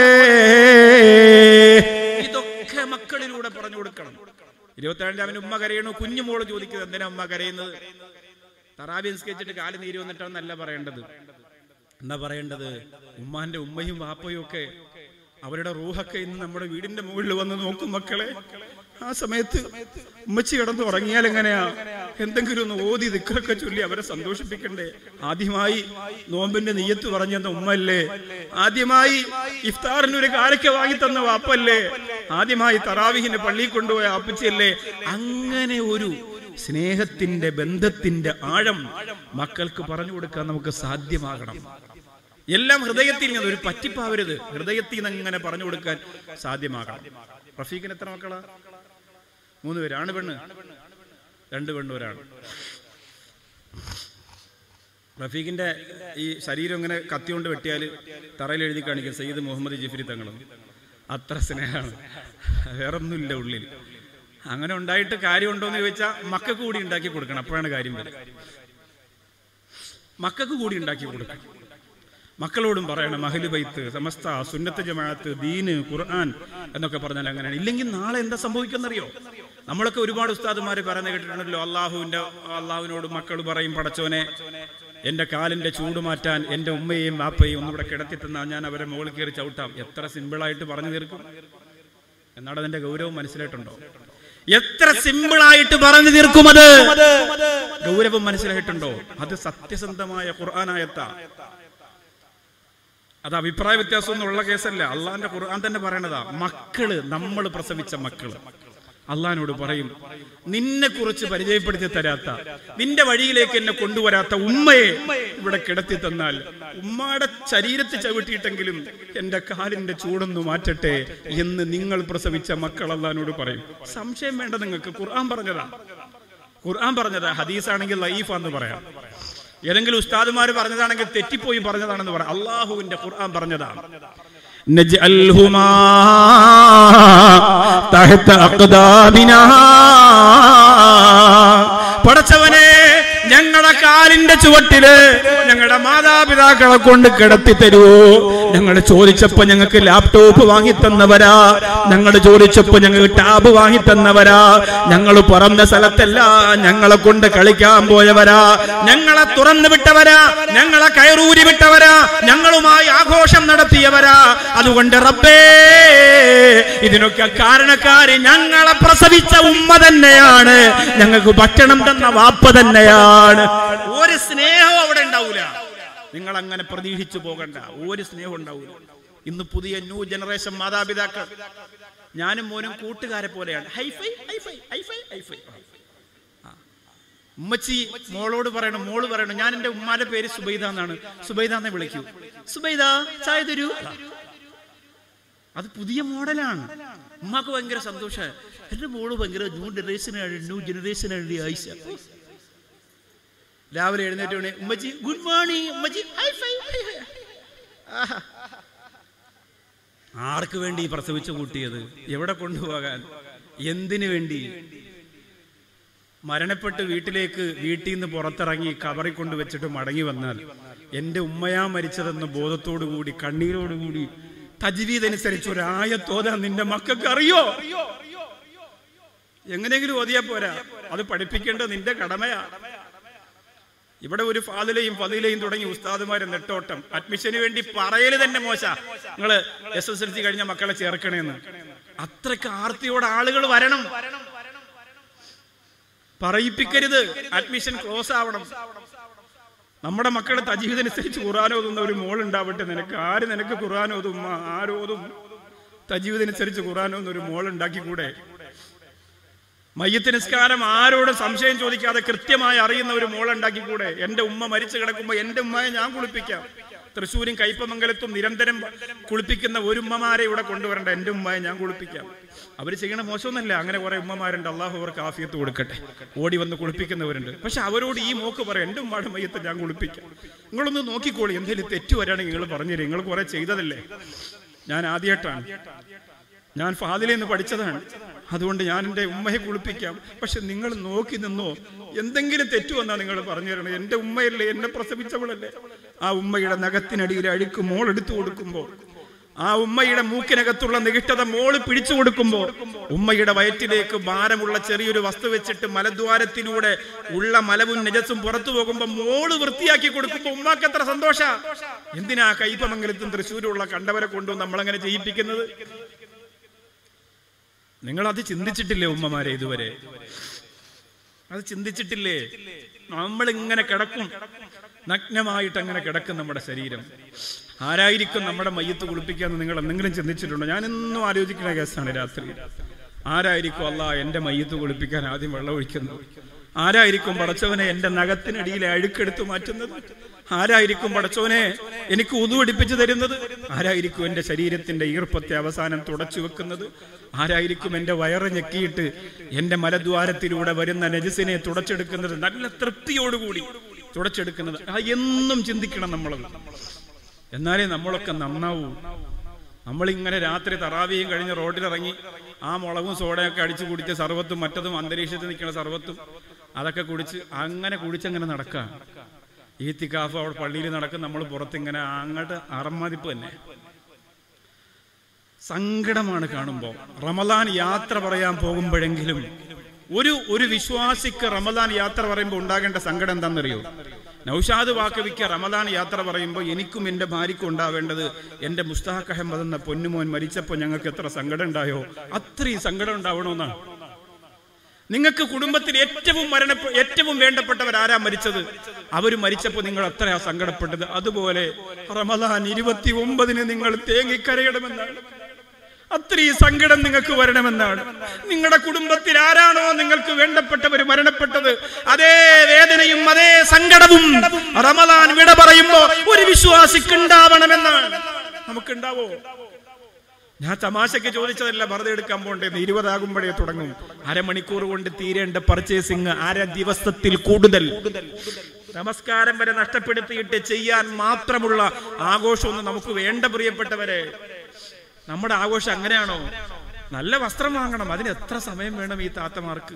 ഇതൊക്കെ മക്കളിലൂടെ പറഞ്ഞു കൊടുക്കണം ഇരുപത്തേഴാം അവന് ഉമ്മ കരയണു കുഞ്ഞു മോള് ചോദിക്കുന്നത് എന്തിനാ ഉമ്മ കരയുന്നത് തറാബി നിസ്കരിച്ചിട്ട് കാല് നീര് വന്നിട്ടാണെന്നല്ല പറയേണ്ടത് എന്താ പറയേണ്ടത് ഉമ്മാന്റെ ഉമ്മയും വാപ്പയും ഒക്കെ അവരുടെ റൂഹൊക്കെ ഇന്ന് നമ്മുടെ വീടിന്റെ മുകളിൽ വന്ന് നോക്കും മക്കളെ ആ സമയത്ത് ഉമ്മച്ചി കിടന്ന് ഉറങ്ങിയാൽ എങ്ങനെയാ എന്തെങ്കിലും ഒന്ന് ഓതി ദിക്കറൊക്കെ ചൊല്ലി അവരെ സന്തോഷിപ്പിക്കണ്ടേ ആദ്യമായി നോമ്പിന്റെ നെയ്യത്ത് പറഞ്ഞെന്ന ഉമ്മല്ലേ ആദ്യമായി ഇഫ്താറിന് ഒരു കാരക്ക വാങ്ങി തന്ന വാപ്പല്ലേ ആദ്യമായി തറാവിഹിന് പള്ളിയിൽ കൊണ്ടുപോയ ആപ്പച്ചിയല്ലേ അങ്ങനെ ഒരു സ്നേഹത്തിന്റെ ബന്ധത്തിന്റെ ആഴം മക്കൾക്ക് പറഞ്ഞു കൊടുക്കാൻ നമുക്ക് സാധ്യമാകണം എല്ലാം ഹൃദയത്തിൽ നിന്ന് ഒരു പറ്റിപ്പാവരുത് ഹൃദയത്തിൽ നിന്ന് അങ്ങനെ പറഞ്ഞു കൊടുക്കാൻ സാധ്യമാകണം റഫീഖിന് എത്ര മക്കളാ മൂന്ന് പേര് ആണ് പെണ്ണ് രണ്ട് പെണ്ണ് ഒരാണ് റഫീഖിന്റെ ഈ ശരീരം ഇങ്ങനെ കത്തികൊണ്ട് വെട്ടിയാൽ തറയിൽ എഴുതി കാണിക്കും സയ്യിദ് മുഹമ്മദ് ജിഫരി തങ്ങളും അത്ര സ്നേഹമാണ് വേറൊന്നുമില്ല ഉള്ളിൽ അങ്ങനെ ഉണ്ടായിട്ട് കാര്യമുണ്ടോ എന്ന് ചോദിച്ചാൽ മക്കൾക്ക് കൂടി ഉണ്ടാക്കി കൊടുക്കണം അപ്പോഴാണ് കാര്യം വരിക മക്കൾക്ക് കൂടി ഉണ്ടാക്കി കൊടുക്കണം മക്കളോടും പറയണം അഹ്ലു ബൈത്ത് സമസ്ത സുന്നത്ത് ജമാഅത്ത് ദീന് ഖുർആൻ എന്നൊക്കെ പറഞ്ഞാൽ അങ്ങനെയാണ് ഇല്ലെങ്കിൽ നാളെ എന്താ സംഭവിക്കുന്നറിയോ നമ്മളൊക്കെ ഒരുപാട് ഉസ്താദുമാർ പറയുന്ന കേട്ടിട്ടുണ്ടല്ലോ അള്ളാഹുവിന്റെ അള്ളാഹുവിനോട് മക്കൾ പറയും പടച്ചോനെ എന്റെ കാലിന്റെ ചൂട് മാറ്റാൻ എന്റെ ഉമ്മയെയും വാപ്പയും ഒന്നിവിടെ കിടത്തി തന്നാൽ ഞാൻ അവരെ മുകളിൽ കയറി ചവിട്ടാം എത്ര സിമ്പിളായിട്ട് പറഞ്ഞു തീർക്കും എന്നാണ് അതിന്റെ ഗൗരവം മനസ്സിലായിട്ടുണ്ടോ എത്ര സിമ്പിളായിട്ട് പറഞ്ഞു തീർക്കുമത് ഗൗരവം മനസ്സിലായിട്ടുണ്ടോ അത് സത്യസന്ധമായ ഖുർആനായത്താ അത് അഭിപ്രായ വ്യത്യാസമൊന്നും ഉള്ള കേസല്ല അള്ളാന്റെ ഖുർആൻ തന്നെ പറയണതാ മക്കള് നമ്മൾ പ്രസവിച്ച മക്കള് അള്ളഹാനോട് പറയും നിന്നെ കുറിച്ച് പരിചയപ്പെടുത്തി തരാത്ത നിന്റെ വഴിയിലേക്ക് എന്നെ കൊണ്ടുവരാത്ത ഉമ്മയെ ഇവിടെ കിടത്തി തന്നാൽ ഉമ്മയുടെ ശരീരത്തിൽ ചവിട്ടിയിട്ടെങ്കിലും എന്റെ കാലിന്റെ ചൂടൊന്ന് മാറ്റട്ടെ എന്ന് നിങ്ങൾ പ്രസവിച്ച മക്കൾ അള്ളഹാനോട് പറയും സംശയം വേണ്ട നിങ്ങൾക്ക് ഖുർആൻ പറഞ്ഞതാ ഖുർആൻ പറഞ്ഞതാ ഹദീസാണെങ്കിൽ ലൈഫാന്ന് പറയാം ഏതെങ്കിലും ഉസ്താദുമാർ പറഞ്ഞതാണെങ്കിൽ തെറ്റിപ്പോയി പറഞ്ഞതാണെന്ന് പറയാം അള്ളാഹുവിന്റെ ഖുർആൻ പറഞ്ഞതാണ് نجعلهما تحت أقدامنا പടച്ചവനെ ഞങ്ങളുടെ കാലിന്റെ ചുവട്ടില് ഞങ്ങളുടെ മാതാപിതാക്കളെ കൊണ്ട് കിടത്തി തരുവോ ഞങ്ങൾ ചോദിച്ചപ്പോ ഞങ്ങൾക്ക് ലാപ്ടോപ്പ് വാങ്ങി തന്നവരാ ഞങ്ങൾ ചോദിച്ചപ്പോ ഞങ്ങൾക്ക് ടാബ് വാങ്ങി തന്നവരാ ഞങ്ങൾ പറഞ്ഞ സ്ഥലത്തെല്ലാം ഞങ്ങളെ കൊണ്ട് കളിക്കാൻ പോയവരാ ഞങ്ങളെ തുറന്നു വിട്ടവരാ ഞങ്ങളെ കയറൂരി വിട്ടവരാ ഞങ്ങളുമായി ആഘോഷം നടത്തിയവരാ അതുകൊണ്ട് റബ്ബേ ഇതിനൊക്കെ കാരണക്കാര് ഞങ്ങളെ പ്രസവിച്ച ഉമ്മ തന്നെയാണ് ഞങ്ങൾക്ക് ഭക്ഷണം തന്ന വാപ്പ തന്നെയാണ് ഒരു സ്നേഹവും അവിടെ ഉണ്ടാവൂല നിങ്ങൾ അങ്ങനെ പ്രതീക്ഷിച്ചു പോകണ്ട ഒരു സ്നേഹം ഉണ്ടാവൂല ഇന്ന് പുതിയ ന്യൂ ജനറേഷൻ മാതാപിതാക്കൾ ഞാനും മോനും കൂട്ടുകാരെ പോലെയാണ് ഹൈഫൈ ഹൈഫൈ ഹൈഫൈ ഹൈഫൈ ആ. ഉമ്മച്ചി മോളോട് പറയണം മോള് പറയണം ഞാൻ എന്റെ ഉമ്മാന്റെ പേര് സുബൈദ എന്നാണ് സുബൈദ എന്നെ വിളിക്കൂ സുബൈദ ചായ തരൂ അത് പുതിയ മോഡലാണ് ഉമ്മാക്ക് ഭയങ്കര സന്തോഷമാണ് എന്റെ മോള് ഭയങ്കര ന്യൂ ജനറേഷനാണ് ന്യൂ ജനറേഷനാണ് ആയിഷ രാവിലെ എഴുന്നേറ്റ് വേണേ ഉമ്മച്ചി ഗുഡ് മോർണിംഗ് ഉമ്മച്ചി ഹൈ ഫൈ ഹൈ ഹൈ. ആഹാ. ആർക്ക് വേണ്ടി പ്രസവിച്ചു കൂട്ടിയത് എവിടെ കൊണ്ടുപോകാൻ എന്തിനു വേണ്ടി മരണപ്പെട്ട് വീട്ടിലേക്ക് വീട്ടിൽ നിന്ന് പുറത്തിറങ്ങി കവറിൽ കൊണ്ട് വെച്ചിട്ട് മടങ്ങി വന്നാൽ എന്റെ ഉമ്മയാ മരിച്ചതെന്ന ബോധത്തോടു കൂടി കണ്ണീരോടുകൂടി തജ്വീദ് അനുസരിച്ച് ഒരായത്തോതാൻ നിന്റെ മക്കൾക്ക് അറിയോ എങ്ങനെയെങ്കിലും ഓതിയാ പോരാ അത് പഠിപ്പിക്കേണ്ടത് നിന്റെ കടമയാ ഇവിടെ ഒരു ഫാദിലയും ഫതിലയും തുടങ്ങി ഉസ്താദുമാരെ നെട്ടോട്ടം അഡ്മിഷന് വേണ്ടി പറയല് തന്നെ മോശ നിങ്ങള് എസ് എസ് എൽ സി കഴിഞ്ഞ മക്കളെ ചേർക്കണേന്ന് അത്രക്ക് ആർത്തിയോടെ ആളുകൾ വരണം പറയിപ്പിക്കരുത് അഡ്മിഷൻ ക്ലോസ് ആവണം നമ്മുടെ മക്കളെ തജീവിതനുസരിച്ച് ഖുർആൻ ഓതുന്ന ഒരു മോൾ ഉണ്ടാവട്ടെ നിനക്ക് ആര് നിനക്ക് ഖുർആൻ ഓതും ഉമ്മ? ആരോതും തജീവിതനുസരിച്ച് ഖുർആൻ ഓതുന്ന ഒരു മോൾ ഉണ്ടാക്കിക്കൂടെ മയ്യത്ത് നിസ്കാരം ആരോടും സംശയം ചോദിക്കാതെ കൃത്യമായി അറിയുന്ന ഒരു മോളുണ്ടാക്കിക്കൂടെ എന്റെ ഉമ്മ മരിച്ചു കിടക്കുമ്പോ എന്റെ ഉമ്മയെ ഞാൻ കുളിപ്പിക്കാം തൃശ്ശൂരും കയ്പമംഗലത്തും നിരന്തരം കുളിപ്പിക്കുന്ന ഒരു ഉമ്മമാരെ ഇവിടെ കൊണ്ടുവരണ്ട എന്റെ ഉമ്മയെ ഞാൻ കുളിപ്പിക്കാം അവർ ചെയ്യണ മോശമൊന്നല്ല അങ്ങനെ കുറെ ഉമ്മമാരുണ്ട് അള്ളാഹു അവർക്ക് ആഫിയത്ത് കൊടുക്കട്ടെ ഓടി വന്ന് കുളിപ്പിക്കുന്നവരുണ്ട് പക്ഷെ അവരോട് ഈ മോക്ക് പറയാം എന്റെ ഉമ്മയുടെ മയ്യത്തെ ഞാൻ കുളിപ്പിക്കാം നിങ്ങളൊന്ന് നോക്കിക്കോളി എന്തെങ്കിലും തെറ്റ് വരാണെങ്കിൽ നിങ്ങൾ പറഞ്ഞുതരും നിങ്ങൾ കുറെ ചെയ്തതല്ലേ ഞാൻ ആദ്യമായിട്ടാണ് ഞാൻ ഫാദിലിൽ നിന്ന് പഠിച്ചതാണ് അതുകൊണ്ട് ഞാൻ എൻ്റെ ഉമ്മയെ കുളിപ്പിക്കാം പക്ഷെ നിങ്ങൾ നോക്കി നിന്നോ എന്തെങ്കിലും തെറ്റു വന്നാ നിങ്ങൾ പറഞ്ഞു തരണം എൻ്റെ ഉമ്മയല്ലേ എന്നെ പ്രസവിച്ചവളല്ലേ ആ ഉമ്മയുടെ നഖത്തിനടിയിൽ അഴുക്ക് മോൾ എടുത്തു കൊടുക്കുമ്പോൾ ആ ഉമ്മയുടെ മൂക്കിനകത്തുള്ള നികിഷ്ടത മോള് പിടിച്ചു കൊടുക്കുമ്പോൾ ഉമ്മയുടെ വയറ്റിലേക്ക് ഭാരമുള്ള ചെറിയൊരു വസ്തു വെച്ചിട്ട് മലദ്വാരത്തിലൂടെ ഉള്ള മലവും നജസും പുറത്തു പോകുമ്പോൾ മോള് വൃത്തിയാക്കി കൊടുക്കുമ്പോൾ ഉമ്മാക്ക് എത്ര സന്തോഷ എന്തിനാ കൈപ്പമംഗലത്തും തൃശ്ശൂരുള്ള കണ്ടവരെ കൊണ്ടും നമ്മളങ്ങനെ ചെയ്യിപ്പിക്കുന്നത് നിങ്ങൾ അത് ചിന്തിച്ചിട്ടില്ലേ ഉമ്മമാരെ ഇതുവരെ അത് ചിന്തിച്ചിട്ടില്ലേ നമ്മൾ ഇങ്ങനെ കിടക്കും നഗ്നമായിട്ട് അങ്ങനെ കിടക്കും നമ്മുടെ ശരീരം ആരായിരിക്കും നമ്മുടെ മയ്യത്ത് കുളിപ്പിക്കാന്ന് നിങ്ങൾ എന്തെങ്കിലും ചിന്തിച്ചിട്ടുണ്ടോ ഞാൻ എന്നും ആലോചിക്കുന്ന കേസാണ് രാത്രി ആരായിരിക്കും അല്ല എന്റെ മയ്യത്ത് കുളിപ്പിക്കാൻ ആദ്യം വെള്ളം ഒഴിക്കുന്നത് ആരായിരിക്കും പടച്ചവനെ എന്റെ നഖത്തിനടിയിലെ അഴുക്കെടുത്ത് മാറ്റുന്നത് ആരായിരിക്കും പടച്ചവനെ എനിക്ക് ഉതുവടിപ്പിച്ചു തരുന്നത് ആരായിരിക്കും എന്റെ ശരീരത്തിന്റെ ഈർപ്പത്തെ അവസാനം തുടച്ചു വെക്കുന്നത് ആരായിരിക്കും എന്റെ വയറ് ഞെക്കിയിട്ട് എന്റെ മലദ്വാരത്തിലൂടെ വരുന്ന നജസിനെ തുടച്ചെടുക്കുന്നത് നല്ല തൃപ്തിയോടുകൂടി തുടച്ചെടുക്കുന്നത് ആ എന്നും ചിന്തിക്കണം നമ്മളത് എന്നാലേ നമ്മളൊക്കെ നന്നാവൂ നമ്മളിങ്ങനെ രാത്രി തറാവിയും കഴിഞ്ഞ് റോഡിലിറങ്ങി ആ മുളകും സോഡയൊക്കെ അടിച്ചു കുടിച്ച് സർവത്തും മറ്റതും അന്തരീക്ഷത്തിൽ നിൽക്കുന്ന സർവത്തും അതൊക്കെ കുടിച്ച് അങ്ങനെ കുടിച്ചങ്ങനെ നടക്കുക ഈത്തിക്കാഫ് അവിടെ പള്ളിയിൽ നടക്കും നമ്മൾ പുറത്തിങ്ങനെ അങ്ങോട്ട് അറമ്മതിപ്പ് തന്നെ സങ്കടമാണ് കാണുമ്പോൾ റമദാൻ യാത്ര പറയാൻ പോകുമ്പോഴെങ്കിലും ഒരു ഒരു വിശ്വാസിക്ക് റമദാൻ യാത്ര പറയുമ്പോൾ ഉണ്ടാകേണ്ട സങ്കടം എന്താണെന്നറിയോ നൌഷാദ് വാക്കവിക്ക് റമദാൻ യാത്ര പറയുമ്പോൾ എനിക്കും എൻ്റെ ഭാര്യയ്ക്കും ഉണ്ടാവേണ്ടത് എൻ്റെ മുസ്താഖ് അഹമ്മദ് എന്ന പൊന്നുമോൻ മരിച്ചപ്പോൾ ഞങ്ങൾക്ക് എത്ര സങ്കടം ഉണ്ടായോ അത്രയും സങ്കടം ഉണ്ടാവണമെന്നാണ് നിങ്ങൾക്ക് കുടുംബത്തിൽ ഏറ്റവും മരണ ഏറ്റവും വേണ്ടപ്പെട്ടവർ ആരാ മരിച്ചത് അവർ മരിച്ചപ്പോൾ നിങ്ങൾ അത്രയാ സങ്കടപ്പെട്ടത് അതുപോലെ റമദാൻ ഇരുപത്തി ഒമ്പതിന് നിങ്ങൾ തേങ്ങിക്കരയണമെന്നാണ് അത്രയും സങ്കടം നിങ്ങൾക്ക് വരണമെന്നാണ് നിങ്ങളുടെ കുടുംബത്തിൽ ആരാണോ നിങ്ങൾക്ക് വേണ്ടപ്പെട്ടവർ മരണപ്പെട്ടത് അതേ വേദനയും അതേ സങ്കടവും റമദാൻ വിട പറയുമ്പോ ഒരു വിശ്വാസിക്ക് ഉണ്ടാവണമെന്നാണ് നമുക്കുണ്ടാവോ ഞാൻ തമാശയ്ക്ക് ചോദിച്ചതല്ല വെറുതെ എടുക്കാൻ പോണ്ടേന്ന് ഇരുപതാകുമ്പോഴേ തുടങ്ങും അരമണിക്കൂർ കൊണ്ട് തീരേണ്ട പർച്ചേസിങ് അര ദിവസത്തിൽ കൂടുതൽ നമസ്കാരം വരെ നഷ്ടപ്പെടുത്തിയിട്ട് ചെയ്യാൻ മാത്രമുള്ള ആഘോഷമൊന്നും നമുക്ക് വേണ്ട പ്രിയപ്പെട്ടവരെ നമ്മുടെ ആഘോഷം അങ്ങനെയാണോ നല്ല വസ്ത്രം വാങ്ങണം അതിന് എത്ര സമയം വേണം ഈ താത്തമാർക്ക്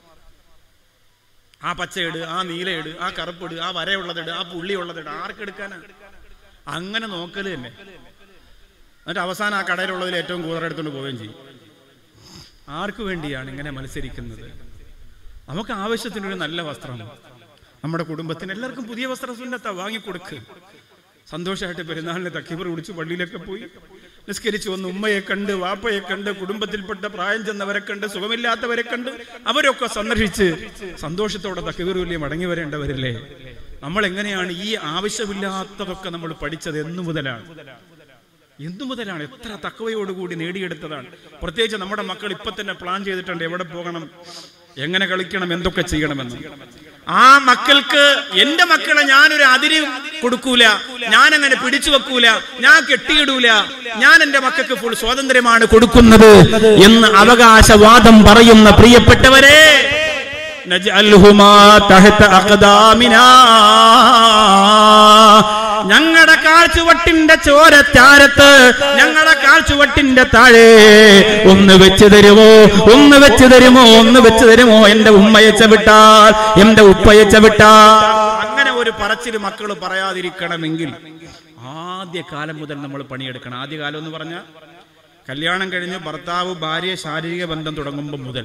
ആ പച്ചയിട് ആ നീലയിട് ആ കറുപ്പിട് ആ വരയുള്ളതിട് ആ പുള്ളിയുള്ളതിട് ആർക്കെടുക്കാനാ അങ്ങനെ നോക്കല് തന്നെ എന്നിട്ട് അവസാനം ആ കടയിലുള്ളതിൽ ഏറ്റവും കൂടുതൽ എടുത്തുകൊണ്ട് പോവുകയും ചെയ്യും ആർക്കു വേണ്ടിയാണ് ഇങ്ങനെ മത്സരിക്കുന്നത് നമുക്ക് ആവശ്യത്തിനൊരു നല്ല വസ്ത്രം നമ്മുടെ കുടുംബത്തിന് എല്ലാവർക്കും പുതിയ വസ്ത്രം സുന്നത്താ വാങ്ങിക്കൊടുക്ക് സന്തോഷമായിട്ട് പെരുന്നാളിന് തക്കീബർ കുടിച്ച് പള്ളിയിലൊക്കെ പോയി നിസ്കരിച്ചു വന്ന് ഉമ്മയെ കണ്ട് വാപ്പയെ കണ്ട് കുടുംബത്തിൽപ്പെട്ട പ്രായം ചെന്നവരെ കണ്ട് സുഖമില്ലാത്തവരെ കണ്ട് അവരൊക്കെ സന്ദർശിച്ച് സന്തോഷത്തോടെ തക്കീബർ മടങ്ങി വരേണ്ടവരല്ലേ നമ്മൾ എങ്ങനെയാണ് ഈ ആവശ്യമില്ലാത്തതൊക്കെ നമ്മൾ പഠിച്ചത് എന്നു മുതലാണ് എന്തു മുതലാണ് എത്ര തക്കവയോടുകൂടി നേടിയെടുത്തതാണ് പ്രത്യേകിച്ച് നമ്മുടെ മക്കൾ ഇപ്പൊ തന്നെ പ്ലാൻ ചെയ്തിട്ടുണ്ട് എവിടെ പോകണം എങ്ങനെ കളിക്കണം എന്തൊക്കെ ചെയ്യണമെന്ന് ആ മക്കൾക്ക് എന്റെ മക്കളെ ഞാനൊരു അതിര് കൊടുക്കൂല ഞാൻ അങ്ങനെ പിടിച്ചു വെക്കൂല ഞാൻ കെട്ടിയിടൂല ഞാൻ എന്റെ മക്കൾക്ക് ഫുൾ സ്വാതന്ത്ര്യമാണ് കൊടുക്കുന്നത് എന്ന് അവകാശവാദം പറയുന്ന പ്രിയപ്പെട്ടവരെ നജ്അൽഹുമാ തഹത അഖദാമിനാ ഞങ്ങളുടെ കാഴ്ചവട്ടിന്റെ ചോരച്ചാരത്ത് ഞങ്ങളുടെ കാഴ്ചവട്ടിന്റെ താഴെ ഒന്ന് വെച്ച് തരുമോ ഒന്ന് വെച്ച് തരുമോ ഒന്ന് വെച്ച് തരുമോ എന്റെ ഉമ്മയെ ചവിട്ടാൽ എന്റെ ഉപ്പയെ ചവിട്ടാൽ അങ്ങനെ ഒരു പറച്ചിൽ മക്കൾ പറയാതിരിക്കണമെങ്കിൽ ആദ്യ കാലം മുതൽ നമ്മൾ പണിയെടുക്കണം ആദ്യ കാലം എന്ന് പറഞ്ഞാൽ കല്യാണം കഴിഞ്ഞ് ഭർത്താവ് ഭാര്യ ശാരീരിക ബന്ധം തുടങ്ങുമ്പോൾ മുതൽ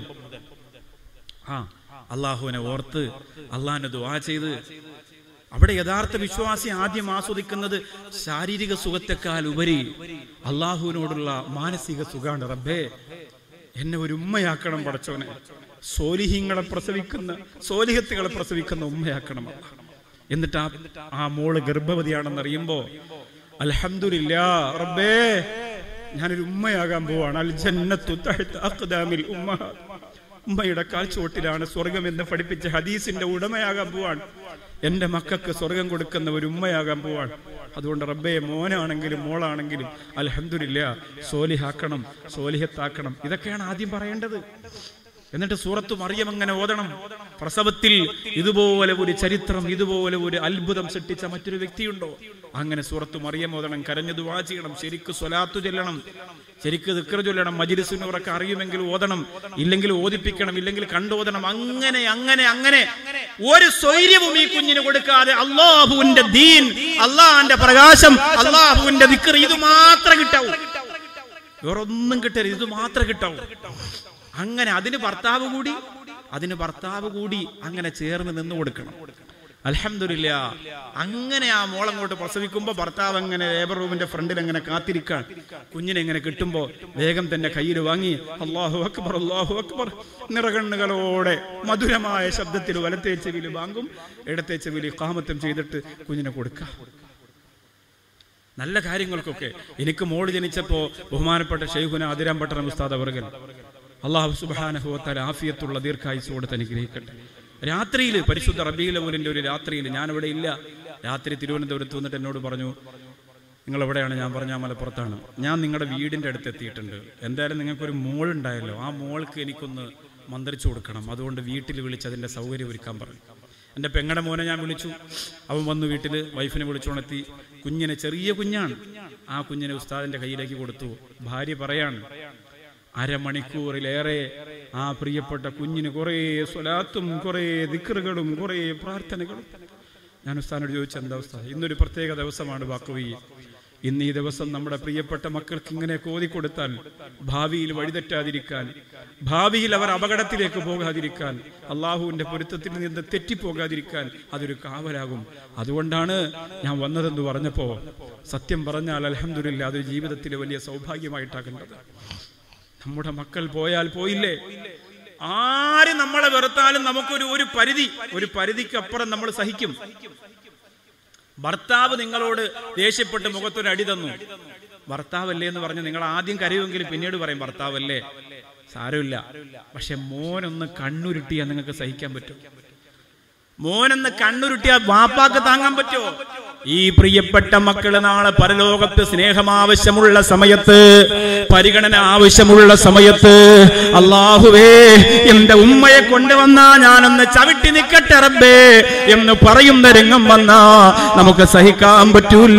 ആ അള്ളാഹുവിനെ ഓർത്ത് അള്ളാഹിനെ ദുവാ ചെയ്ത് അവിടെ യഥാർത്ഥ വിശ്വാസി ആദ്യം ആസ്വദിക്കുന്നത് ശാരീരിക സുഖത്തെക്കാൾ ഉപരി അള്ളാഹുവിനോടുള്ള മാനസിക സുഖാണ് റബ്ബേ എന്നെ ഒരു ഉമ്മയാക്കണം പടച്ചോനെ സോലിഹിങ്ങളെ പ്രസവിക്കുന്ന സോലിഹത്തുകളെ പ്രസവിക്കുന്ന ഉമ്മയാക്കണം അല്ലാ. എന്നിട്ട് ആ ആ മോള് ഗർഭവതിയാണെന്ന് അറിയുമ്പോ അൽഹംദുലില്ലാ റബ്ബേ ഞാനൊരു ഉമ്മയാകാൻ പോവാണ് അൽ ജന്നത്തു തഹ്ത അഖ്ദാമിൽ ഉമ്മഹാത്ത് ഉമ്മയുടെ കാൽച്ചുവട്ടിലാണ് സ്വർഗം എന്ന് പഠിപ്പിച്ച ഹദീസിന്റെ ഉടമയാകാൻ പോവാണ് എന്റെ മക്കൾക്ക് സ്വർഗം കൊടുക്കുന്ന ഒരു ഉമ്മയാകാൻ പോവാണ് അതുകൊണ്ട് റബ്ബെ മോനാണെങ്കിലും മോളാണെങ്കിലും അലഹമില്ല സോലിഹാക്കണം സോലിഹത്താക്കണം ഇതൊക്കെയാണ് ആദ്യം പറയേണ്ടത് എന്നിട്ട് സൂറത്ത് മറിയം അങ്ങനെ ഓതണം പ്രസവത്തിൽ ഇതുപോലെ ഒരു ചരിത്രം ഇതുപോലെ ഒരു അത്ഭുതം സൃഷ്ടിച്ച മറ്റൊരു വ്യക്തിയുണ്ടോ അങ്ങനെ സൂറത്ത് മറിയം ഓതണം കരഞ്ഞു ദുവാ ചെയ്യണം ശരിക്ക് സ്വലാത്തു ചൊല്ലണം ശരിക്ക് ദിക്ർ ചൊല്ലണം മജിലിസിനവരൊക്കെ അറിയുമെങ്കിൽ ഓതണം ഇല്ലെങ്കിൽ ഓദിപ്പിക്കണം ഇല്ലെങ്കിൽ കണ്ടോതണം അങ്ങനെ അങ്ങനെ അങ്ങനെ ഒരു സ്വൈര്യവും ഈ കുഞ്ഞിന് കൊടുക്കാതെ അള്ളാഹുവിന്റെ ദീൻ അള്ളാഹിന്റെ പ്രകാശം അള്ളാഹുവിന്റെ ദിക്ർ ഇത് മാത്രം കിട്ടാവൂ വേറൊന്നും കിട്ടരുത് ഇത് മാത്രം കിട്ടാവൂ അങ്ങനെ അതിന് ഭർത്താവ് കൂടി അതിന് ഭർത്താവ് കൂടി അങ്ങനെ ചേർന്ന് നിന്ന് കൊടുക്കണം അലഹമില്ല അങ്ങനെ ആ മോളങ്ങോട്ട് പ്രസവിക്കുമ്പോ ഭർത്താവ് അങ്ങനെ ലേബർ റൂമിന്റെ ഫ്രണ്ടിൽ അങ്ങനെ കാത്തിരിക്കാൻ കുഞ്ഞിനെ ഇങ്ങനെ കിട്ടുമ്പോ വേഗം തന്നെ കയ്യിൽ വാങ്ങി അള്ളാഹു അക്ബർ അള്ളാഹു അക്ബർ നിറകണ്ണുകളോടെ മധുരമായ ശബ്ദത്തിൽ വലത്തേ ചെവിയിൽ വാങ്ങും ഇടത്തെ ചെവിയിൽ കാമത്വം ചെയ്തിട്ട് കുഞ്ഞിനെ കൊടുക്കാം നല്ല കാര്യങ്ങൾക്കൊക്കെ എനിക്ക് മോള് ജനിച്ചപ്പോ ബഹുമാനപ്പെട്ട ഷെയ്ഖുന അതിരാം പട്ടണം ഉസ്താദ് അവർഗൻ അള്ളാഹു സുബാനഹുവത്താൽ ആഫിയത്തുള്ള ദീർഘായുസ് കൊടുത്ത് അനുഗ്രഹിക്കട്ടെ രാത്രിയിൽ പരിശുദ്ധ റബീലവൂരിന്റെ ഒരു രാത്രിയിൽ ഞാൻ ഇവിടെ ഇല്ല രാത്രി തിരുവനന്തപുരത്ത് വന്നിട്ട് എന്നോട് പറഞ്ഞു നിങ്ങൾ എവിടെയാണ് ഞാൻ പറഞ്ഞ ആ മലപ്പുറത്താണ് ഞാൻ നിങ്ങളുടെ വീടിന്റെ അടുത്ത് എത്തിയിട്ടുണ്ട് എന്തായാലും നിങ്ങൾക്കൊരു മോൾ ഉണ്ടായല്ലോ ആ മോൾക്ക് എനിക്കൊന്ന് മന്ത്രിച്ചു കൊടുക്കണം അതുകൊണ്ട് വീട്ടിൽ വിളിച്ച് അതിന്റെ സൗകര്യം ഒരുക്കാൻ പറഞ്ഞു എൻ്റെ പെങ്ങടെ മോനെ ഞാൻ വിളിച്ചു അവൻ വന്നു വീട്ടിൽ വൈഫിനെ വിളിച്ചുണർത്തി കുഞ്ഞിനെ ചെറിയ കുഞ്ഞാണ് ആ കുഞ്ഞിനെ ഉസ്താദിന്റെ കയ്യിലേക്ക് കൊടുത്തു ഭാര്യ പറയാണ് അരമണിക്കൂറിലേറെ ആ പ്രിയപ്പെട്ട കുഞ്ഞിന് കുറേ സ്വലാത്തും കുറേ ദിക്കറുകളും കുറേ പ്രാർത്ഥനകളും ഞാൻ ഉസ്താനോട് ചോദിച്ചു എന്താ ഉസ്താദ് ഇന്നൊരു പ്രത്യേക ദിവസമാണ് ബാക്കുവി ഇന്ന് ഈ ദിവസം നമ്മുടെ പ്രിയപ്പെട്ട മക്കൾക്ക് ഇങ്ങനെ കോതി കൊടുത്താൽ ഭാവിയിൽ വഴിതെറ്റാതിരിക്കാൻ ഭാവിയിൽ അവർ അപകടത്തിലേക്ക് പോകാതിരിക്കാൻ അള്ളാഹുവിന്റെ പൊരുത്തത്തിൽ നിന്ന് തെറ്റിപ്പോകാതിരിക്കാൻ അതൊരു കാവലാകും അതുകൊണ്ടാണ് ഞാൻ വന്നതെന്ന് പറഞ്ഞപ്പോ സത്യം പറഞ്ഞാൽ അലഹമില്ല അതൊരു ജീവിതത്തിലെ വലിയ സൗഭാഗ്യമായിട്ടാകേണ്ടത് നമ്മുടെ മക്കൾ പോയാൽ പോയില്ലേ ആര് നമ്മളെ വെറുത്താലും നമുക്കൊരു ഒരു പരിധി ഒരു പരിധിക്കപ്പുറം നമ്മൾ സഹിക്കും ഭർത്താവ് നിങ്ങളോട് ദേഷ്യപ്പെട്ട് മുഖത്തൊരു അടി തന്നു ഭർത്താവല്ലേ എന്ന് പറഞ്ഞ് നിങ്ങൾ ആദ്യം കരയുമെങ്കിൽ പിന്നീട് പറയും ഭർത്താവല്ലേ സാരമില്ല പക്ഷെ മോനൊന്ന് കണ്ണുരുട്ടിയാൽ നിങ്ങൾക്ക് സഹിക്കാൻ പറ്റും മോനെന്ന് കണ്ണുരുട്ടിയാൽ വാപ്പാക്ക് താങ്ങാൻ പറ്റുമോ ഈ പ്രിയപ്പെട്ട മക്കള് നാളെ പരലോകത്ത് സ്നേഹം ആവശ്യമുള്ള സമയത്ത് പരിഗണന ആവശ്യമുള്ള സമയത്ത് അള്ളാഹുവേ എന്റെ ഉമ്മയെ കൊണ്ടുവന്നാ ഞാനൊന്ന് ചവിട്ടി നിക്കട്ടെ റബ്ബേ എന്ന് പറയുന്ന രംഗം വന്നാ നമുക്ക് സഹിക്കാൻ പറ്റൂല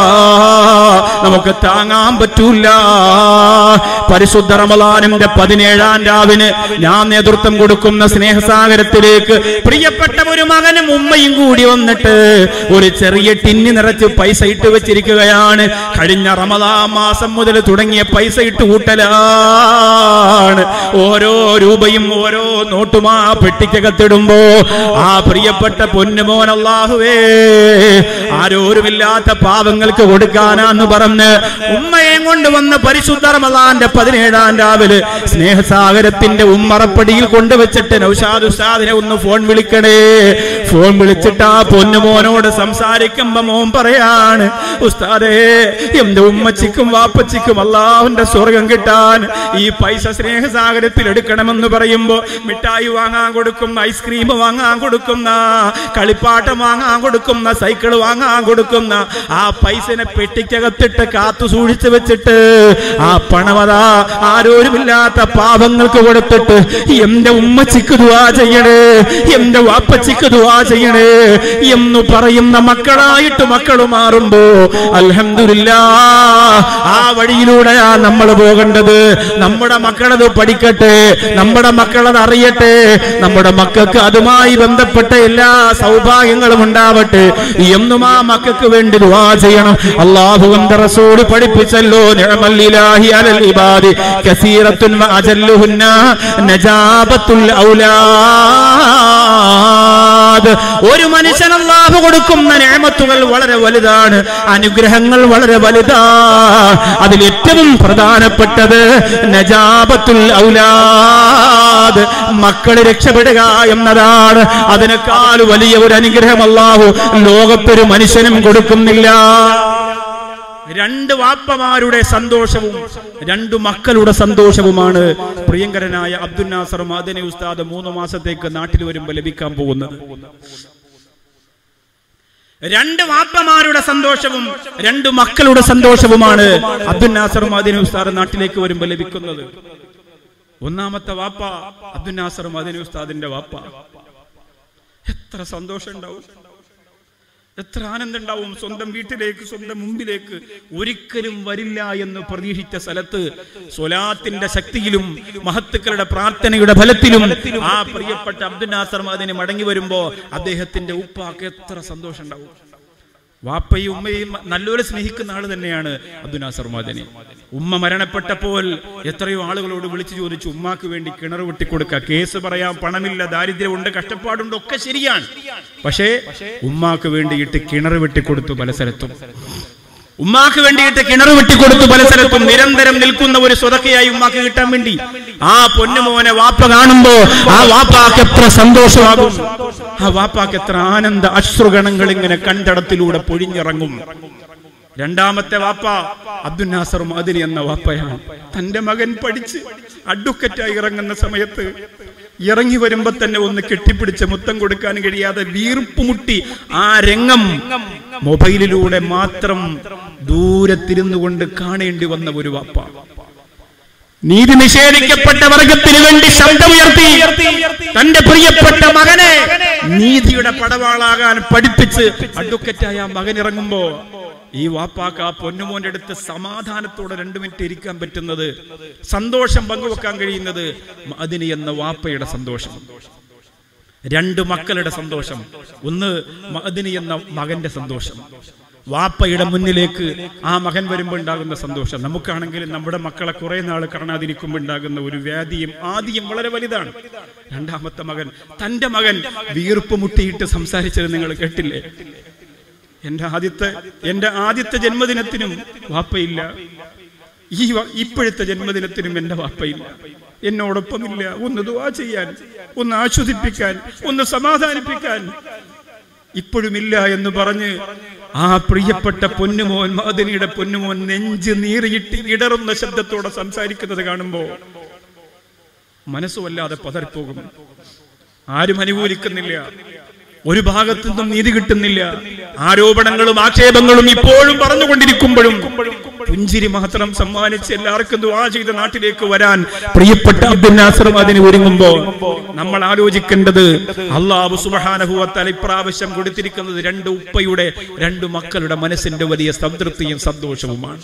നമുക്ക് താങ്ങാൻ പറ്റൂല പരിശുദ്ധ റമലാനിന്റെ പതിനേഴാം രാവിന് ഞാൻ നേതൃത്വം കൊടുക്കുന്ന സ്നേഹസാഗരത്തിലേക്ക് പ്രിയപ്പെട്ട ഒരു മകനും ഉമ്മയും കൂടി വന്നിട്ട് ഒരു ചെറിയ ടിന്നി നിറച്ച് പൈസ ഇട്ട് വെച്ചിരിക്കുകയാണ് കഴിഞ്ഞ റമദാ മാസം മുതൽ തുടങ്ങിയ പൈസ ഇട്ട് കൂട്ടലാണ് ഓരോ രൂപയും ഓരോ നോട്ടുമാ പെട്ടിക്കകത്തിടുമ്പോ ആ പ്രിയപ്പെട്ട പൊന്നുമോൻ അള്ളാഹുവേ ആരോരുമില്ലാത്ത പാവങ്ങൾക്ക് കൊടുക്കാനാന്ന് പറഞ്ഞ് ഉമ്മയെ കൊണ്ടുവന്ന് പരിശുദ്ധ റമദാന്റെ പതിനേഴാം രാവിലെ സ്നേഹസാഗരത്തിന്റെ ഉമ്മറപ്പടിയിൽ കൊണ്ടുവച്ചിട്ട് നൗഷാദ് ഉസ്താദിനെ ഒന്ന് ഫോൺ വിളിക്കണേ ഫോൺ വിളിച്ചിട്ട് ആ പൊന്നുമോനോട് സംസാരിക്കുമ്പോ മോൻ പറയാണ് ഉസ്താദേ എന്റെ ഉമ്മച്ചിക്കും വാപ്പച്ചിക്കും അള്ളാഹുന്റെ സ്വർഗം കിട്ടാൻ ഈ പൈസ സ്നേഹസാഗരത്തിൽ എടുക്കണമെന്ന് പറയുമ്പോ മിഠായി വാങ്ങാൻ കൊടുക്കുന്ന ഐസ്ക്രീം വാങ്ങാൻ കൊടുക്കുന്ന കളിപ്പാട്ടം വാങ്ങാൻ കൊടുക്കുന്ന സൈക്കിൾ വാങ്ങാൻ കൊടുക്കുന്ന ആ പൈസനെ പെട്ടിക്കകത്തിട്ട് കാത്തു സൂക്ഷിച്ചു വെച്ചിട്ട് ആ പണമതാ ആരോരുമില്ലാത്ത പാപങ്ങൾക്ക് കൊടുത്തിട്ട് എന്റെ ഉമ്മച്ചിക്ക് ദുവാ ചെയ്യണേ എന്റെ വാപ്പച്ചിക്ക് ദുവാ ചെയ്യണേ എന്ന് പറയുന്ന മക്കളായിട്ട് മക്കൾ മാറുമ്പോ അൽഹംദുലില്ല ആ വഴിയിലൂടെയാ നമ്മൾ പോകേണ്ടത് നമ്മുടെ മക്കളത് പഠിക്കട്ടെ നമ്മുടെ മക്കളത് അറിയട്ടെ നമ്മുടെ മക്കൾക്ക് അതുമായി ബന്ധപ്പെട്ട എല്ലാ സൗഭാഗ്യങ്ങളും ഉണ്ടാവട്ടെ എന്നും ആ മക്കൾക്ക് വേണ്ടി ദുആ ചെയ്യണം അള്ളാഹുവിന്റെ റസൂൽ പഠിപ്പിച്ചല്ലോ നിഅമല്ലിലാഹി അലൽ ഇബാദി കസീറത്തുൻ വ അജല്ലുഹുന്ന നജാബത്തുൽ ഔലാദ് ഒരു മനുഷ്യൻ അള്ളാഹു കൊടുക്കുന്ന നിഅമത്തുകൾ വളരെ വലുതാണ് അനുഗ്രഹങ്ങൾ വളരെ വലുതാ അതിൽ ഏറ്റവും പ്രധാനപ്പെട്ടത് നജാബത്തുൽ ഔലാദ് മക്കള് രക്ഷപ്പെടുക എന്നതാണ് അതിനേക്കാൾ വലിയ ഒരു അനുഗ്രഹം അല്ലാഹു ലോകത്തൊരു മനുഷ്യനും കൊടുക്കുന്നില്ല രണ്ട് വാപ്പമാരുടെ സന്തോഷവും രണ്ടു മക്കളുടെ സന്തോഷവുമാണ് പ്രിയങ്കരനായ അബ്ദുൽ നാസർ മാദനി ഉസ്താദ് മൂന്ന് മാസത്തേക്ക് നാട്ടിൽ വരുമ്പോൾ ലഭിക്കാൻ പോകുന്നത് രണ്ട് വാപ്പമാരുടെ സന്തോഷവും രണ്ട് മക്കളുടെ സന്തോഷവുമാണ് അബ്ദുൽ നാസർ മാദിനി ഉസ്താദ് നാട്ടിലേക്ക് വരുമ്പോൾ ലഭിക്കുന്നത് ഒന്നാമത്തെ വാപ്പ അബ്ദുൽ നാസർ മാദിനി ഉസ്താദിന്റെ വാപ്പ എത്ര സന്തോഷം ഉണ്ടാവും എത്ര ആനന്ദം ഉണ്ടാവും സ്വന്തം വീട്ടിലേക്ക് സ്വന്തം മുമ്പിലേക്ക് ഒരിക്കലും വരില്ല എന്ന് പ്രതീക്ഷിച്ച സ്ഥലത്ത് സ്വലാത്തിന്റെ ശക്തിയിലും മഹത്തുക്കളുടെ പ്രാർത്ഥനയുടെ ഫലത്തിലും ആ പ്രിയപ്പെട്ട അബ്ദുൽ നാസർ മദിന് മടങ്ങി വരുമ്പോ അദ്ദേഹത്തിന്റെ ഉപ്പാക്ക് എത്ര സന്തോഷം ഉണ്ടാവും വാപ്പയും ഉമ്മയും നല്ലപോലെ സ്നേഹിക്കുന്ന ആള് തന്നെയാണ് അബ്ദുൽ നാസർ മദനി ഉമ്മ മരണപ്പെട്ടപ്പോൾ എത്രയോ ആളുകളോട് വിളിച്ചു ചോദിച്ചു ഉമ്മാക്ക് വേണ്ടി കിണർ വെട്ടിക്കൊടുക്കുക കേസ് പറയാൻ പണമില്ല ദാരിദ്ര്യമുണ്ട് കഷ്ടപ്പാടുണ്ട് ഒക്കെ ശരിയാണ് പക്ഷേ ഉമ്മാക്ക് വേണ്ടിയിട്ട് കിണർ വെട്ടിക്കൊടുത്തു പല സ്ഥലത്തും ഉമ്മാക്ക് വേണ്ടിയിട്ട് കിണർ വെട്ടിക്കൊടുത്തു പല സ്ഥലത്തും നിരന്തരം നിൽക്കുന്ന ഒരു സ്വതക്കയായി ഉമ്മാക്ക് കിട്ടാൻ വേണ്ടി ആ പൊന്നുമോനെ വാപ്പ കാണുമ്പോ ആ വാപ്പാക്ക് എത്ര സന്തോഷമാകും ആ വാപ്പാക്ക് എത്ര ആനന്ദ അശ്രുഗണങ്ങൾ ഇങ്ങനെ കണ്ടടത്തിലൂടെ പൊഴിഞ്ഞിറങ്ങും രണ്ടാമത്തെ വാപ്പ അബ്ദുൽ നാസർ മദിനി എന്ന വാപ്പയാണ് തന്റെ മകൻ പഠിച്ച് അഡ്വക്കറ്റായി ഇറങ്ങുന്ന സമയത്ത് ഇറങ്ങി വരുമ്പോ തന്നെ ഒന്ന് കെട്ടിപ്പിടിച്ച് മുത്തം കൊടുക്കാൻ കഴിയാതെ വീർപ്പുമുട്ടി ആ രംഗം മൊബൈലിലൂടെ മാത്രം ദൂരത്തിരുന്നു കൊണ്ട് കാണേണ്ടി വന്ന ഒരു വാപ്പ നീതി നിഷേധിക്കപ്പെട്ട വർഗത്തിന് വേണ്ടി ശബ്ദമുയർത്തി തന്റെ പ്രിയപ്പെട്ട മകനെ നീതിയുടെ പടവാളാകാൻ പഠിപ്പിച്ച് അഡ്വക്കറ്റായ ആ മകൻ ഇറങ്ങുമ്പോ ഈ വാപ്പാക്ക് ആ പൊന്നുമോന്റെ അടുത്ത് സമാധാനത്തോടെ രണ്ടു മിനിറ്റ് ഇരിക്കാൻ പറ്റുന്നത് സന്തോഷം പങ്കുവെക്കാൻ കഴിയുന്നത് അതിന് എന്ന വാപ്പയുടെ സന്തോഷം രണ്ട് മക്കളുടെ സന്തോഷം ഒന്ന് മഅദിനി എന്ന മകന്റെ സന്തോഷം വാപ്പയുടെ മുന്നിലേക്ക് ആ മകൻ വരുമ്പോൾ ഉണ്ടാകുന്ന സന്തോഷം നമുക്കാണെങ്കിലും നമ്മുടെ മക്കളെ കുറെ നാൾ കാണാതിരിക്കുമ്പോൾ ഉണ്ടാകുന്ന ഒരു വ്യാധിയും ആദ്യം വളരെ വലുതാണ് രണ്ടാമത്തെ മകൻ തന്റെ മകൻ വീർപ്പ് മുട്ടിയിട്ട് സംസാരിച്ചത് നിങ്ങൾ കേട്ടില്ലേ എന്റെ ആദ്യത്തെ എന്റെ ആദ്യത്തെ ജന്മദിനത്തിനും വാപ്പയില്ല ഈ വ- ഇപ്പോഴത്തെ ജന്മദിനത്തിനും എന്റെ വാപ്പയില്ല എന്നോടൊപ്പമില്ല ഒന്ന് ദുവാ ചെയ്യാൻ ഒന്ന് ആശ്വസിപ്പിക്കാൻ ഒന്ന് സമാധാനിപ്പിക്കാൻ ഇപ്പോഴുമില്ല എന്ന് പറഞ്ഞ് ആ പ്രിയപ്പെട്ട പൊന്നുമോൻ മാദിനിയുടെ പൊന്നുമോൻ നെഞ്ച് നീറിയിട്ട് ഇടറുന്ന ശബ്ദത്തോടെ സംസാരിക്കുന്നത് കാണുമ്പോ മനസ്സ് വല്ലാതെ പതറിപ്പോകും ആരും അനുകൂലിക്കുന്നില്ല ഒരു ഭാഗത്തു നിന്നും നീതി കിട്ടുന്നില്ല ആരോപണങ്ങളും ആക്ഷേപങ്ങളും ഇപ്പോഴും പറഞ്ഞുകൊണ്ടിരിക്കുമ്പോഴും പുഞ്ചിരി മാത്രം സമ്മാനിച്ച് എല്ലാവർക്കും ദുആ ചെയ്ത നാട്ടിലേക്ക് വരാൻ പ്രിയപ്പെട്ട അബ്ദുൽ നാസറും അതിന് ഒരുങ്ങുമ്പോ നമ്മൾ ആലോചിക്കേണ്ടത് അള്ളാഹു സുബഹാനഹുവത്താൽ ഇപ്രാവശ്യം കൊടുത്തിരിക്കുന്നത് രണ്ട് ഉപ്പയുടെ രണ്ട് മക്കളുടെ മനസ്സിന്റെ വലിയ സംതൃപ്തിയും സന്തോഷവുമാണ്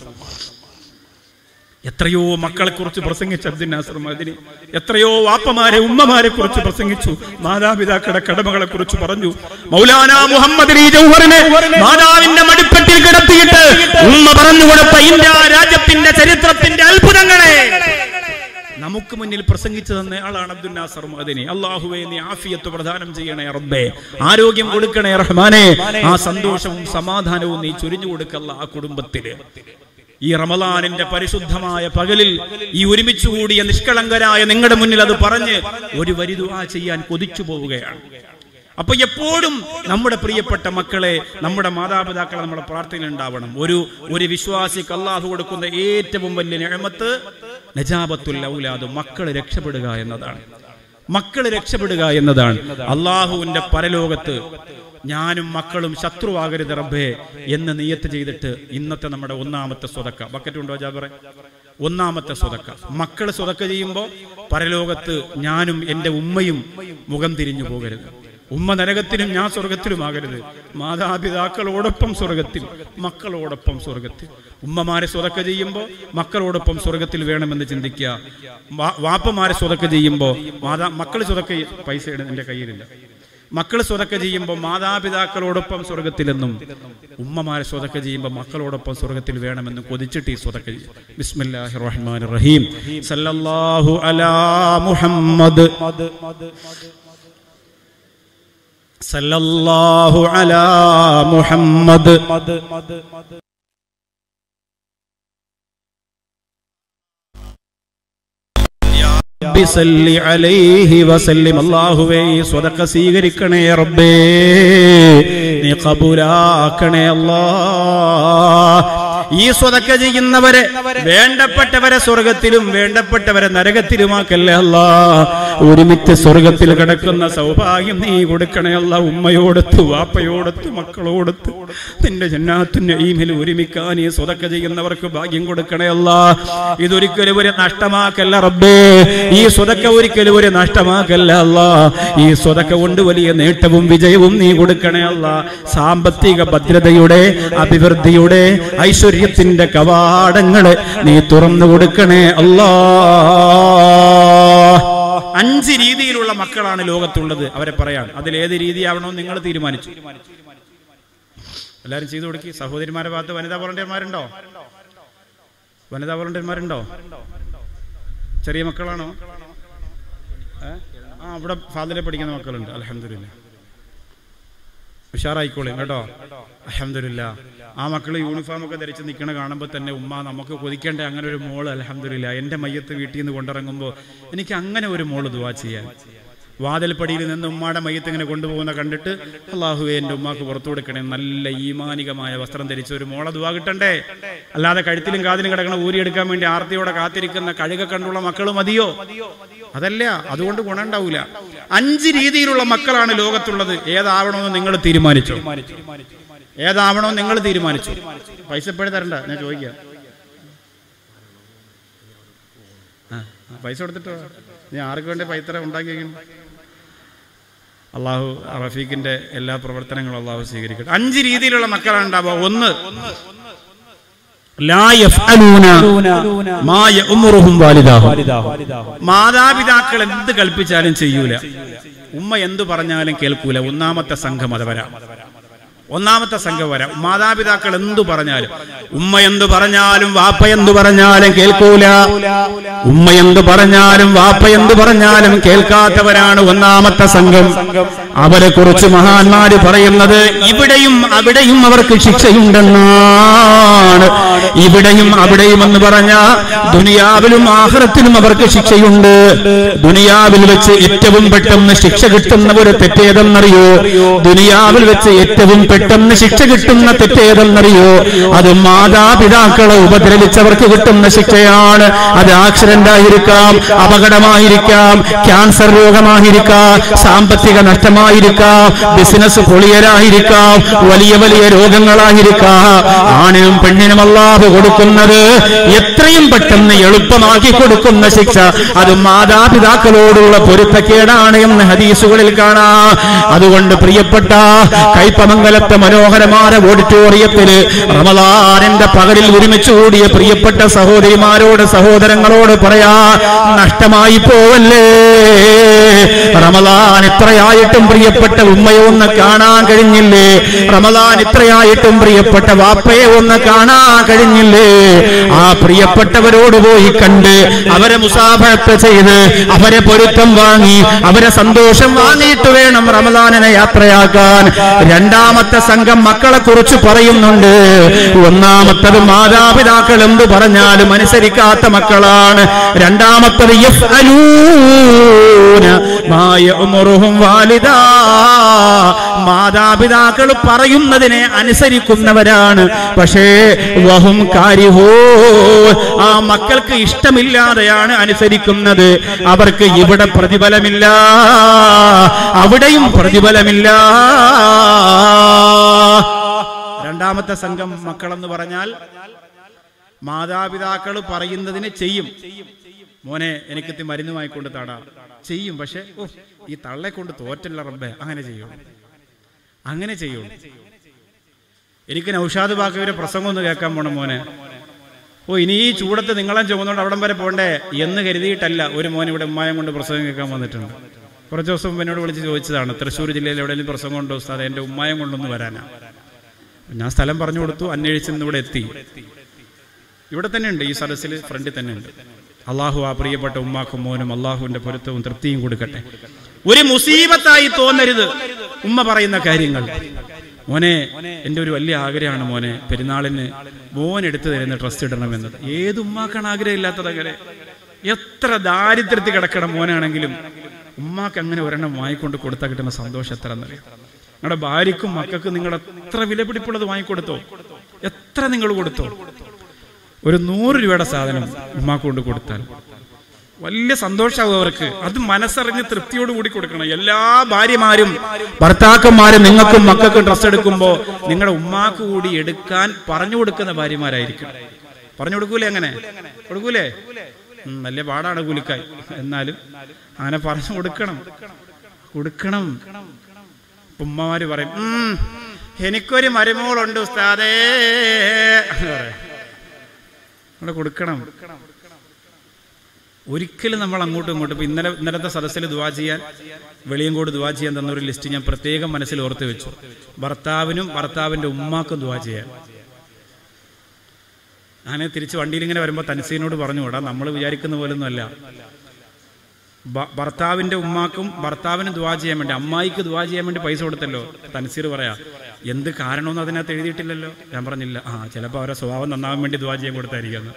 എത്രയോ മക്കളെ കുറിച്ച് പ്രസംഗിച്ചു അബ്ദുൽ നാസർ മദിനി എത്രയോ വാപ്പമാരെ ഉമ്മമാരെ കുറിച്ച് പ്രസംഗിച്ചു മാതാപിതാക്കളുടെ കടമകളെ കുറിച്ച് പറഞ്ഞു മൗലാന മുഹമ്മദ് അലി ജൗഹറിനെ മാതാവിന്റെ മടിപ്പെട്ടിൽ കിടത്തിയിട്ട് ഉമ്മ പറഞ്ഞു കൊടുത്ത ഇന്ത്യ രാജ്യത്തിന്റെ ചരിത്രത്തിന്റെ അത്ഭുതങ്ങളെ നമുക്ക് മുന്നിൽ പ്രസംഗിച്ചു തന്ന ആളാണ് അബ്ദുൽ നാസർ മദനി അള്ളാഹുവെ നീ ആഫിയത്ത് പ്രദാനം ചെയ്യണേ റബ്ബേ ആരോഗ്യം കൊടുക്കണേ റഹ്മാനെ ആ സന്തോഷവും സമാധാനവും നീ ചൊരിഞ്ഞു കൊടുക്കല്ല ആ കുടുംബത്തില് ഈ റമലാനിന്റെ പരിശുദ്ധമായ പകലിൽ ഈ ഒരുമിച്ച് കൂടിയ നിഷ്കളങ്കരായ നിങ്ങളുടെ മുന്നിൽ അത് പറഞ്ഞ് ഒരു വരി ദുആ ചെയ്യാൻ കൊതിച്ചു പോവുകയാണ് അപ്പൊ എപ്പോഴും നമ്മുടെ പ്രിയപ്പെട്ട മക്കളെ നമ്മുടെ മാതാപിതാക്കളെ നമ്മുടെ പ്രാർത്ഥനയിൽ ഉണ്ടാവണം ഒരു ഒരു വിശ്വാസിക്ക് അള്ളാഹു കൊടുക്കുന്ന ഏറ്റവും വലിയ നിഴമത്ത് നജാബത്തുൽ ഔലാദ് മക്കൾ രക്ഷപ്പെടുക എന്നതാണ് മക്കൾ രക്ഷപ്പെടുക എന്നതാണ് അള്ളാഹുവിന്റെ പരലോകത്ത് ഞാനും മക്കളും ശത്രുവാകരുത് റബ്ബേ എന്ന് നിയത്ത് ചെയ്തിട്ട് ഇന്നത്തെ നമ്മുടെ ഒന്നാമത്തെ സ്വതക്ക ബക്കറ്റ് ഉണ്ടോ ജാബറെ ഒന്നാമത്തെ സ്വതക്ക മക്കൾ സ്വതക്ക ചെയ്യുമ്പോൾ പരലോകത്ത് ഞാനും എൻ്റെ ഉമ്മയും മുഖം തിരിഞ്ഞു പോകരുത് ഉമ്മ നരകത്തിലും ഞാൻ സ്വർഗത്തിലുമാകരുത് മാതാപിതാക്കളോടൊപ്പം സ്വർഗത്തിൽ മക്കളോടൊപ്പം സ്വർഗത്തിൽ ഉമ്മമാരെ സ്വതക്ക ചെയ്യുമ്പോൾ മക്കളോടൊപ്പം സ്വർഗത്തിൽ വേണമെന്ന് ചിന്തിക്കുക വാ- വാപ്പമാരെ സ്വതക്ക ചെയ്യുമ്പോൾ മാതാ മക്കൾ സ്വതക്ക പൈസ എൻ്റെ കയ്യിലില്ല മക്കൾ സ്വതക്ക ചെയ്യുമ്പോൾ മാതാപിതാക്കളോടൊപ്പം സ്വർഗത്തിലെന്നും ഉമ്മമാരെ സ്വതക്ക ചെയ്യുമ്പോൾ മക്കളോടൊപ്പം സ്വർഗത്തിൽ വേണമെന്നും കൊതിച്ചിട്ട് ഈ സ്വതക്ക ചെയ്യും ബിസ്മില്ലാഹി റഹ്മാൻ റഹീം സല്ലല്ലാഹു അലാ മുഹമ്മദ് സല്ലല്ലാഹു അലാ മുഹമ്മദ് റബ്ബി സല്ലി അലൈഹി വസല്ലിം അല്ലാഹുവേ ഈ സ്വതക്ക സ്വീകരിക്കണേ റബ്ബേ നീ കബൂലാക്കണേ അല്ലാ ഈ സ്വതക്ക ചെയ്യുന്നവരെ വേണ്ടപ്പെട്ടവരെ സ്വർഗത്തിലും വേണ്ടപ്പെട്ടവരെ നരകത്തിലുമാക്കല്ലേ അല്ല ഒരുമിച്ച് സ്വർഗത്തിൽ കിടക്കുന്ന സൗഭാഗ്യം നീ കൊടുക്കണേ അല്ല ഉമ്മയോടത്ത് വാപ്പയോടത്ത് മക്കളോടത്ത് നിന്റെ ജന്നാത്തിന്റെ ഈമിൽ ഒരുമിക്കാൻ ഈ സ്വതക്ക ചെയ്യുന്നവർക്ക് ഭാഗ്യം കൊടുക്കണേ അല്ല ഇതൊരിക്കലും ഒരു നഷ്ടമാക്കല്ല റബ്ബേ ഈ സ്വതക്ക ഒരിക്കലും ഒരു നഷ്ടമാക്കല്ല അല്ല ഈ സ്വതക്ക കൊണ്ട് വലിയ നേട്ടവും വിജയവും നീ കൊടുക്കണേ അല്ല സാമ്പത്തിക ഭദ്രതയുടെ അഭിവൃദ്ധിയുടെ ഐശ്വര്യത്തിന്റെ കവാടങ്ങള് നീ തുറന്നു കൊടുക്കണേ അല്ലാ അഞ്ച് രീതിയിലുള്ള മക്കളാണ് ലോകത്തുള്ളത് അവരെ പറയാൻ അതിലേത് രീതിയാവണോ നിങ്ങൾ തീരുമാനിച്ചു എല്ലാരും ചെയ്തു കൊടുക്കി സഹോദരിമാരെ ഭാഗത്ത് വനിതാ വോളണ്ടിയർമാരുണ്ടോ വനിതാ വോളണ്ടിയർമാരുണ്ടോ ചെറിയ മക്കളാണോ ഏ? ആ അവിടെ ഫാദറെ പഠിക്കുന്ന മക്കളുണ്ട് അലഹമില്ല ഉഷാറായിക്കോളും കേട്ടോ അലഹമില്ല ആ മക്കൾ യൂണിഫോം ഒക്കെ ധരിച്ച് നിൽക്കണ കാണുമ്പോൾ തന്നെ ഉമ്മ നമുക്ക് കൊതിക്കേണ്ട അങ്ങനെ ഒരു മോള് അലഹമില്ല എൻ്റെ മയ്യത്ത് വീട്ടിൽ നിന്ന് കൊണ്ടിറങ്ങുമ്പോൾ എനിക്ക് അങ്ങനെ ഒരു മോള് ദുവാ ചെയ്യാൻ വാതിൽപ്പടിയിൽ നിന്ന് ഉമ്മാടെ മയ്യത്ത് ഇങ്ങനെ കൊണ്ടുപോകുന്ന കണ്ടിട്ട് അള്ളാഹുവെ എൻ്റെ ഉമ്മാക്ക് പുറത്തു കൊടുക്കണേ നല്ല ഈമാനികമായ വസ്ത്രം ധരിച്ച ഒരു മോളെ ദുവാ കിട്ടണ്ടേ അല്ലാതെ കഴുത്തിലും കാതിലും കിടക്കണ ഊരിയെടുക്കാൻ വേണ്ടി ആർത്തിയോടെ കാത്തിരിക്കുന്ന കഴുക കണ്ടുള്ള മക്കൾ മതിയോ അതല്ല അതുകൊണ്ട് ഗുണം ഉണ്ടാവൂല അഞ്ച് രീതിയിലുള്ള മക്കളാണ് ലോകത്തുള്ളത് ഏതാവണമെന്ന് നിങ്ങൾ തീരുമാനിച്ചു ഏതാവണമെന്ന് നിങ്ങൾ തീരുമാനിച്ചു പൈസ എപ്പോഴും തരണ്ട ഞാൻ ചോദിക്കാം ആ, ആ, പൈസ കൊടുത്തിട്ടോ നീ ആർക്ക് വേണ്ടി പൈസ ഉണ്ടാക്കി അള്ളാഹു റഫീഖിന്റെ എല്ലാ പ്രവർത്തനങ്ങളും അള്ളാഹു സ്വീകരിക്കട്ടെ അഞ്ച് രീതിയിലുള്ള മക്കളാണ് ഉണ്ടാവുക ഒന്ന് ലാ യഫ്അലൂന മാ യഅ്മുറുഹും വാലിദാഹും മാതാപിതാക്കൾ എന്ത് കൽപ്പിച്ചാലും ചെയ്യൂല ഉമ്മ എന്തു പറഞ്ഞാലും കേൾക്കൂല ഒന്നാമത്തെ സംഘം അത് വരാം ഒന്നാമത്തെ സംഘം വരാം മാതാപിതാക്കൾ എന്തു പറഞ്ഞാലും ഉമ്മ എന്തു പറഞ്ഞാലും വാപ്പ എന്തു പറഞ്ഞാലും കേൾക്കൂല ഉമ്മ എന്തു പറഞ്ഞാലും വാപ്പ എന്തു പറഞ്ഞാലും കേൾക്കാത്തവരാണ് ഒന്നാമത്തെ സംഘം അവരെ കുറിച്ച് മഹാന്മാര് പറയുന്നത് ഇവിടെയും അവിടെയും അവർക്ക് ശിക്ഷയുണ്ടെന്നാണ് ഇവിടെയും അവിടെയും എന്ന് പറഞ്ഞ ദുനിയാവിലും ആഹ്റത്തിലും അവർക്ക് ശിക്ഷയുണ്ട് ദുനിയാവിൽ വെച്ച് ഏറ്റവും പെട്ടെന്ന് ശിക്ഷ കിട്ടുന്ന ഒരു തെറ്റേതെന്നറിയോ ദുനിയാവിൽ വെച്ച് ഏറ്റവും പെട്ടെന്ന് ശിക്ഷ കിട്ടുന്ന തെറ്റേതെന്നറിയോ അത് മാതാപിതാക്കളെ ഉപദ്രവിച്ചവർക്ക് കിട്ടുന്ന ശിക്ഷയാണ് അത് ആക്സിഡന്റ് ആയിരിക്കാം അപകടമായിരിക്കാം ക്യാൻസർ രോഗമായിരിക്കാം സാമ്പത്തിക നഷ്ടമായിരിക്കാം ബിസിനസ് പൊളിയലായിരിക്കാം വലിയ വലിയ രോഗങ്ങളായിരിക്കാം ആണിനും പെണ്ണിനും അല്ലാഹ് കൊടുക്കുന്നത് എത്രയും പെട്ടെന്ന് എളുപ്പമാക്കി കൊടുക്കുന്ന ശിക്ഷ അത് മാതാപിതാക്കളോടുള്ള പൊരുത്തക്കേടാണ് എന്ന് ഹദീസുകളിൽ കാണാം അതുകൊണ്ട് പ്രിയപ്പെട്ട കൈപ്പമംഗലത്തെ മനോഹരമായ ഓഡിറ്റോറിയത്തില് റമദാനിന്റെ പകലിൽ ഒരുമിച്ച് കൂടിയ പ്രിയപ്പെട്ട സഹോദരിമാരോട് സഹോദരങ്ങളോട് പറയാ നഷ്ടമായി പോവല്ലേ റമദാൻ ഇത്രയായിട്ടും പ്രിയപ്പെട്ട ഉമ്മയെ ഒന്ന് കാണാൻ കഴിഞ്ഞില്ലേ റമദാൻ ഇത്രയായിട്ടും പ്രിയപ്പെട്ട വാപ്പയെ ഒന്ന് കാണാൻ കഴിഞ്ഞില്ലേ ആ പ്രിയപ്പെട്ടവരോട് പോയി കണ്ട് അവരെ മുസാഫത്ത് ചെയ്ത് അവരെ പൊരുത്തം വാങ്ങി അവരെ സന്തോഷം വാങ്ങിയിട്ട് വേണം റമദാനിനെ യാത്രയാക്കാൻ രണ്ടാമത്തെ സംഘം മക്കളെ കുറിച്ച് പറയുന്നുണ്ട് ഒന്നാമത്തത് മാതാപിതാക്കൾ എന്ത് പറഞ്ഞാലും അനുസരിക്കാത്ത മക്കളാണ് രണ്ടാമത്തത് യഫ്അലൂന മാ യഅ്മുറുഹും വാലിദാ മാതാപിതാക്കൾ പറയുന്നതിനെ അനുസരിക്കുന്നവരാണ് പക്ഷേ വഹും കാരിഹോ ആ മക്കൾക്ക് ഇഷ്ടമില്ലാതെയാണ് അനുസരിക്കുന്നത് അവർക്ക് ഇവിടെ പ്രതിഫലമില്ല അവിടെയും പ്രതിഫലമില്ല രണ്ടാമത്തെ സംഘം മക്കളെന്ന് പറഞ്ഞാൽ മാതാപിതാക്കൾ പറയുന്നതിനെ ചെയ്യും മോനെ എനിക്കിത്തി മരുന്ന് വാങ്ങിക്കൊണ്ട് താടാ ചെയ്യും പക്ഷെ ഓ ഈ തള്ളെ കൊണ്ട് തോറ്റല്ല റബ്ബേ അങ്ങനെ ചെയ്യൂ അങ്ങനെ ചെയ്യൂ എനിക്ക് നൌഷാദ് ബാക്കവിന്റെ പ്രസംഗം ഒന്ന് കേൾക്കാൻ പോണം മോനെ ഓ ഇനി ഈ ചൂടത്ത് നിങ്ങളെ ചുമന്നുകൊണ്ട് അവിടം വരെ പോണ്ടേ എന്ന് കരുതിയിട്ടല്ല ഒരു മോൻ ഇവിടെ ഉമ്മായം കൊണ്ട് പ്രസംഗം കേൾക്കാൻ വന്നിട്ടുണ്ട് കുറച്ച് ദിവസം മുമ്പ് എന്നോട് വിളിച്ച് ചോദിച്ചതാണ് തൃശ്ശൂർ ജില്ലയിൽ എവിടെയെങ്കിലും പ്രസംഗം ഉണ്ടോ ഉസ്താദ് എന്റെ ഉമ്മായം കൊണ്ടൊന്ന് വരാനാ ഞാൻ സ്ഥലം പറഞ്ഞു കൊടുത്തു അന്വേഷിച്ച് ഇന്ന് ഇവിടെ എത്തി ഇവിടെ തന്നെ ഉണ്ട് ഈ സദസ്സിൽ ഫ്രണ്ടിൽ തന്നെ ഉണ്ട് അള്ളാഹു ആ പ്രിയപ്പെട്ട ഉമ്മാക്കും മോനും അള്ളാഹുവിന്റെ പൊരുത്തവും തൃപ്തിയും കൊടുക്കട്ടെ ഒരു മുസീബത്തായി തോന്നരുത് ഉമ്മ പറയുന്ന കാര്യങ്ങൾ മോനെ എന്റെ ഒരു വലിയ ആഗ്രഹമാണ് മോനെ പെരുന്നാളിന് മോൻ എടുത്തു തരുന്ന ഡ്രസ് ഇടണമെന്നത് ഏത് ഉമ്മാക്കാണ് ആഗ്രഹം ഇല്ലാത്തത് അങ്ങനെ എത്ര ദാരിദ്ര്യത്തിൽ കിടക്കണം മോനാണെങ്കിലും ഉമ്മാക്ക് അങ്ങനെ ഒരെണ്ണം വാങ്ങിക്കൊണ്ട് കൊടുത്താൽ കിട്ടുന്ന സന്തോഷം എത്ര എന്നറിയാം നിങ്ങളുടെ ഭാര്യക്കും മക്കൾക്കും നിങ്ങൾ എത്ര വിലപിടിപ്പുള്ളത് വാങ്ങിക്കൊടുത്തോ എത്ര നിങ്ങൾ കൊടുത്തോ ഒരു നൂറ് രൂപയുടെ സാധനം ഉമ്മാക്ക് കൊണ്ട് കൊടുത്താൽ വലിയ സന്തോഷമാകും അവർക്ക് അത് മനസ്സറിഞ്ഞ് തൃപ്തിയോട് കൂടി കൊടുക്കണം എല്ലാ ഭാര്യമാരും ഭർത്താക്കന്മാരും നിങ്ങൾക്കും മക്കൾക്കും ഡ്രസ്സ് എടുക്കുമ്പോ നിങ്ങളുടെ ഉമ്മാക്ക് കൂടി എടുക്കാൻ പറഞ്ഞു കൊടുക്കുന്ന ഭാര്യമാരായിരിക്കും പറഞ്ഞു കൊടുക്കൂലേ അങ്ങനെ കൊടുക്കൂലേ ഉം, വലിയ പാടാണ് കൂലിക്കായി എന്നാലും അങ്ങനെ പറഞ്ഞു കൊടുക്കണം കൊടുക്കണം ഉമ്മമാര് പറയും "ഉം, എനിക്കൊരു മരുമോളുണ്ട് ഉസ്താദേ എന്ന് പറയും. നമ്മള് കൊടുക്കണം ഒരിക്കലും നമ്മൾ അങ്ങോട്ടും ഇങ്ങോട്ടും ഇപ്പൊ ഇന്നലെ ഇന്നലത്തെ സദസ്സിൽ ദുവാ ചെയ്യാൻ വെളിയങ്കോട് ദുവാ ചെയ്യാൻ തന്ന ഒരു ലിസ്റ്റ് ഞാൻ പ്രത്യേകം മനസ്സിൽ ഓർത്ത് വെച്ചു ഭർത്താവിനും ഭർത്താവിന്റെ ഉമ്മാക്കും ദുവാ ചെയ്യാൻ അങ്ങനെ തിരിച്ച് വണ്ടിയിൽ ഇങ്ങനെ വരുമ്പോൾ തൻസീനോട് പറഞ്ഞു വിടാ നമ്മൾ വിചാരിക്കുന്ന പോലൊന്നും അല്ല ഭ- ഭർത്താവിന്റെ ഉമ്മാക്കും ഭർത്താവിന് ദുവാ ചെയ്യാൻ വേണ്ടി അമ്മായിക്ക് ദുവാ ചെയ്യാൻ വേണ്ടി പൈസ കൊടുത്തല്ലോ തൻസീർ പറയാ എന്ത് കാരണമെന്ന് അതിനകത്ത് എഴുതിയിട്ടില്ലല്ലോ ഞാൻ പറഞ്ഞില്ല ആ ചിലപ്പോൾ അവരെ സ്വഭാവം നന്നാവാൻ വേണ്ടി ദുവാ ചെയ്യാൻ കൊടുത്തായിരിക്കും എന്ന്.